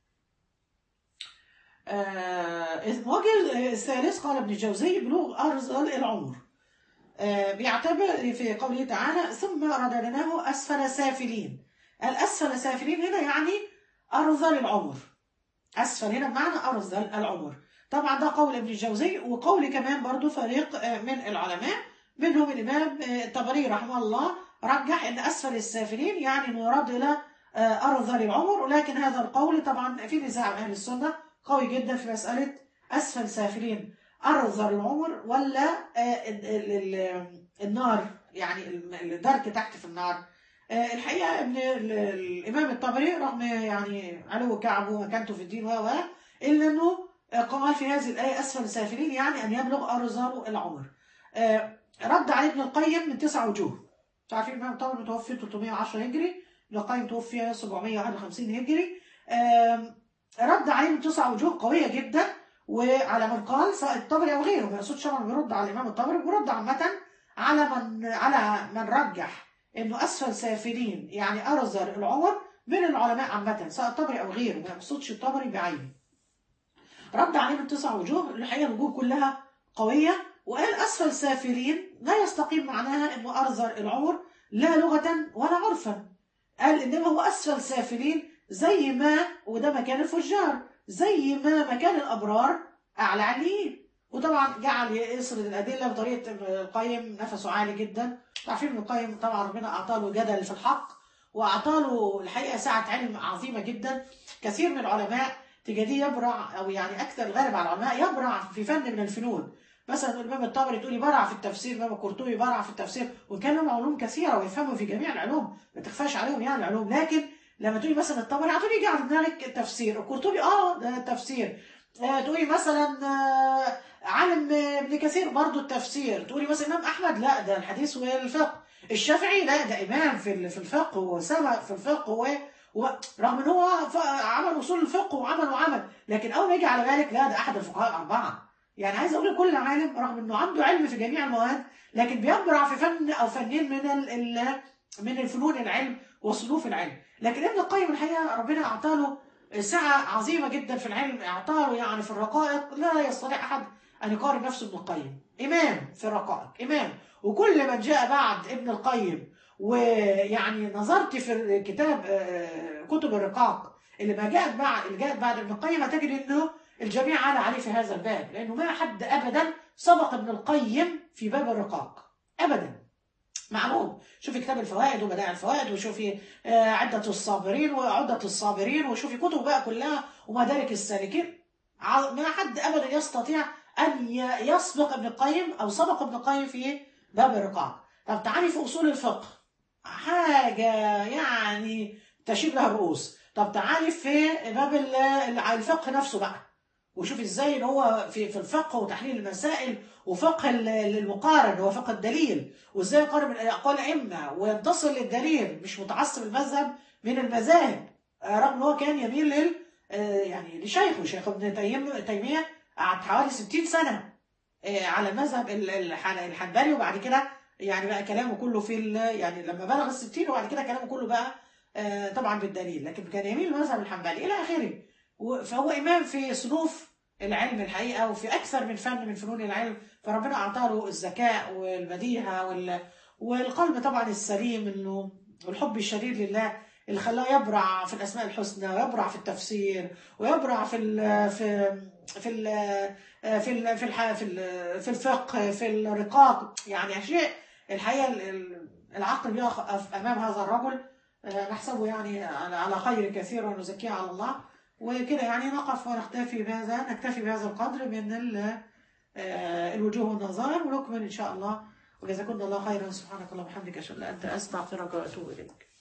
آه، الوجه الثالث قال ابن الجوزي بلوغ أرذل العمر آه، بيعتبر في قوله تعالى ثم رددناه أسفل سافلين الأسفل سافلين هنا يعني أرذل العمر أسفل هنا بمعنى أرذل العمر طبعا ده قول ابن الجوزي وقول كمان برضو فريق آه، من العلماء منهم الإمام آه، الطبري رحمه الله رجح أن أسفل السافلين يعني أنه يراد إلى آه، أرذل العمر ولكن هذا القول طبعا في نزاع أهل السنة قوي جدا في مسألة أسفل سافلين أرذل العمر ولا آه، ال- ال- ال- النار يعني الم- الدرك تحت في النار آه، الحقيقة ابن ال- الإمام الطبري رغم يعني علو كعبه ومكانته في الدين و و إلا أنه آه، قال في هذه الآية أسفل سافلين يعني أن يبلغ أرذل العمر آه، رد عليه ابن القيم من تسع وجوه تعرفين الإمام الطبري متوفي 310 هجري ابن القيم توفي 751 هجري آم، رد عليه من تسع وجوه قوية جدا وعلى من قال سواء الطبري او غيره ما يقصدش طبعا بيرد على الامام الطبري بيرد عامة على من على من رجح انه اسفل سافلين يعني ارذل العمر من العلماء عامة سواء الطبري او غيره ما يقصدش الطبري بعينه رد عليه من تسع وجوه الحقيقة الوجوه كلها قوية وقال أسفل سافلين لا يستقيم معناها أنه أرذل العمر لا لغة ولا عرفا قال إنما هو أسفل سافلين زي ما وده مكان الفجار زي ما مكان الأبرار أعلى عليين وطبعا جعل يسرد الادله بطريقه ابن القيم نفسه عالي جدا عارفين ابن القيم طبعا ربنا اعطاه له جدل في الحق واعطاه له الحقيقه سعه علم عظيمه جدا كثير من العلماء تجديه يبرع او يعني اكثر الغالب على العلماء يبرع في فن من الفنون مثلا الامام الطبري تقولي برع في التفسير الامام القرطبي برع في التفسير وكان لهم علوم كثيره ويفهموا في جميع العلوم ما تخفاش عليهم يعني العلوم لكن لما تقولي مثلا الطبري هتقولي يجي على دماغك التفسير القرطبي اه ده التفسير آه تقولي مثلا آه عالم ابن كثير برضو التفسير تقولي مثلا امام احمد لا ده الحديث والفقه الشافعي لا ده امام في في الفقه وسبق في الفقه و رغم ان هو عمل اصول الفقه وعمل وعمل لكن اول ما يجي على بالك لا ده احد الفقهاء الاربعه يعني عايز اقول لكل عالم رغم انه عنده علم في جميع المواد لكن بيبرع في فن او فنين من ال من الفنون العلم وصنوف العلم لكن ابن القيم الحقيقه ربنا اعطى له سعه عظيمه جدا في العلم اعطى له يعني في الرقائق لا يستطيع احد ان يقارن نفسه ابن القيم امام في الرقائق امام وكل من جاء بعد ابن القيم ويعني نظرت في كتاب كتب الرقاق اللي ما جاءت بعد اللي جاءت بعد ابن القيم هتجد انه الجميع على عليه في هذا الباب لانه ما حد ابدا سبق ابن القيم في باب الرقاق ابدا معلوم شوفي كتاب الفوائد وبدائع الفوائد وشوفي عدة الصابرين وعدة الصابرين وشوفي كتب بقى كلها ومدارك السالكين ما حد ابدا يستطيع ان يسبق ابن القيم او سبق ابن القيم في باب الرقاق طب تعالي في اصول الفقه حاجه يعني تشيب لها الرؤوس طب تعالي في باب الفقه نفسه بقى وشوف ازاي ان هو في في الفقه وتحليل المسائل وفقه المقارن هو فقه الدليل وازاي يقارن من اقوال الائمه وينتصر للدليل مش متعصب المذهب من المذاهب رغم ان هو كان يميل لل يعني لشيخه شيخ ابن تيميه قعد حوالي 60 سنه على المذهب الحنبلي وبعد كده يعني بقى كلامه كله في يعني لما بلغ ال 60 وبعد كده كلامه كله بقى طبعا بالدليل لكن كان يميل للمذهب الحنبلي الى اخره فهو امام في صنوف العلم الحقيقه وفي اكثر من فن من فنون العلم فربنا اعطى له الذكاء والبديهه وال والقلب طبعا السليم انه والحب الشديد لله اللي خلاه يبرع في الاسماء الحسنى ويبرع في التفسير ويبرع في ال في في ال في ال في ال في, ال في الفقه في الرقاق يعني شيء الحقيقه العقل بيقف امام هذا الرجل نحسبه يعني على خير كثير ونزكيه على الله وكده يعني نقف ونكتفي بهذا نكتفي بهذا القدر من الوجوه والنظائر ونكمل ان شاء الله وجزاكم الله خيرا سبحانك اللهم وبحمدك اشهد ان لا اله الا انت استغفرك واتوب اليك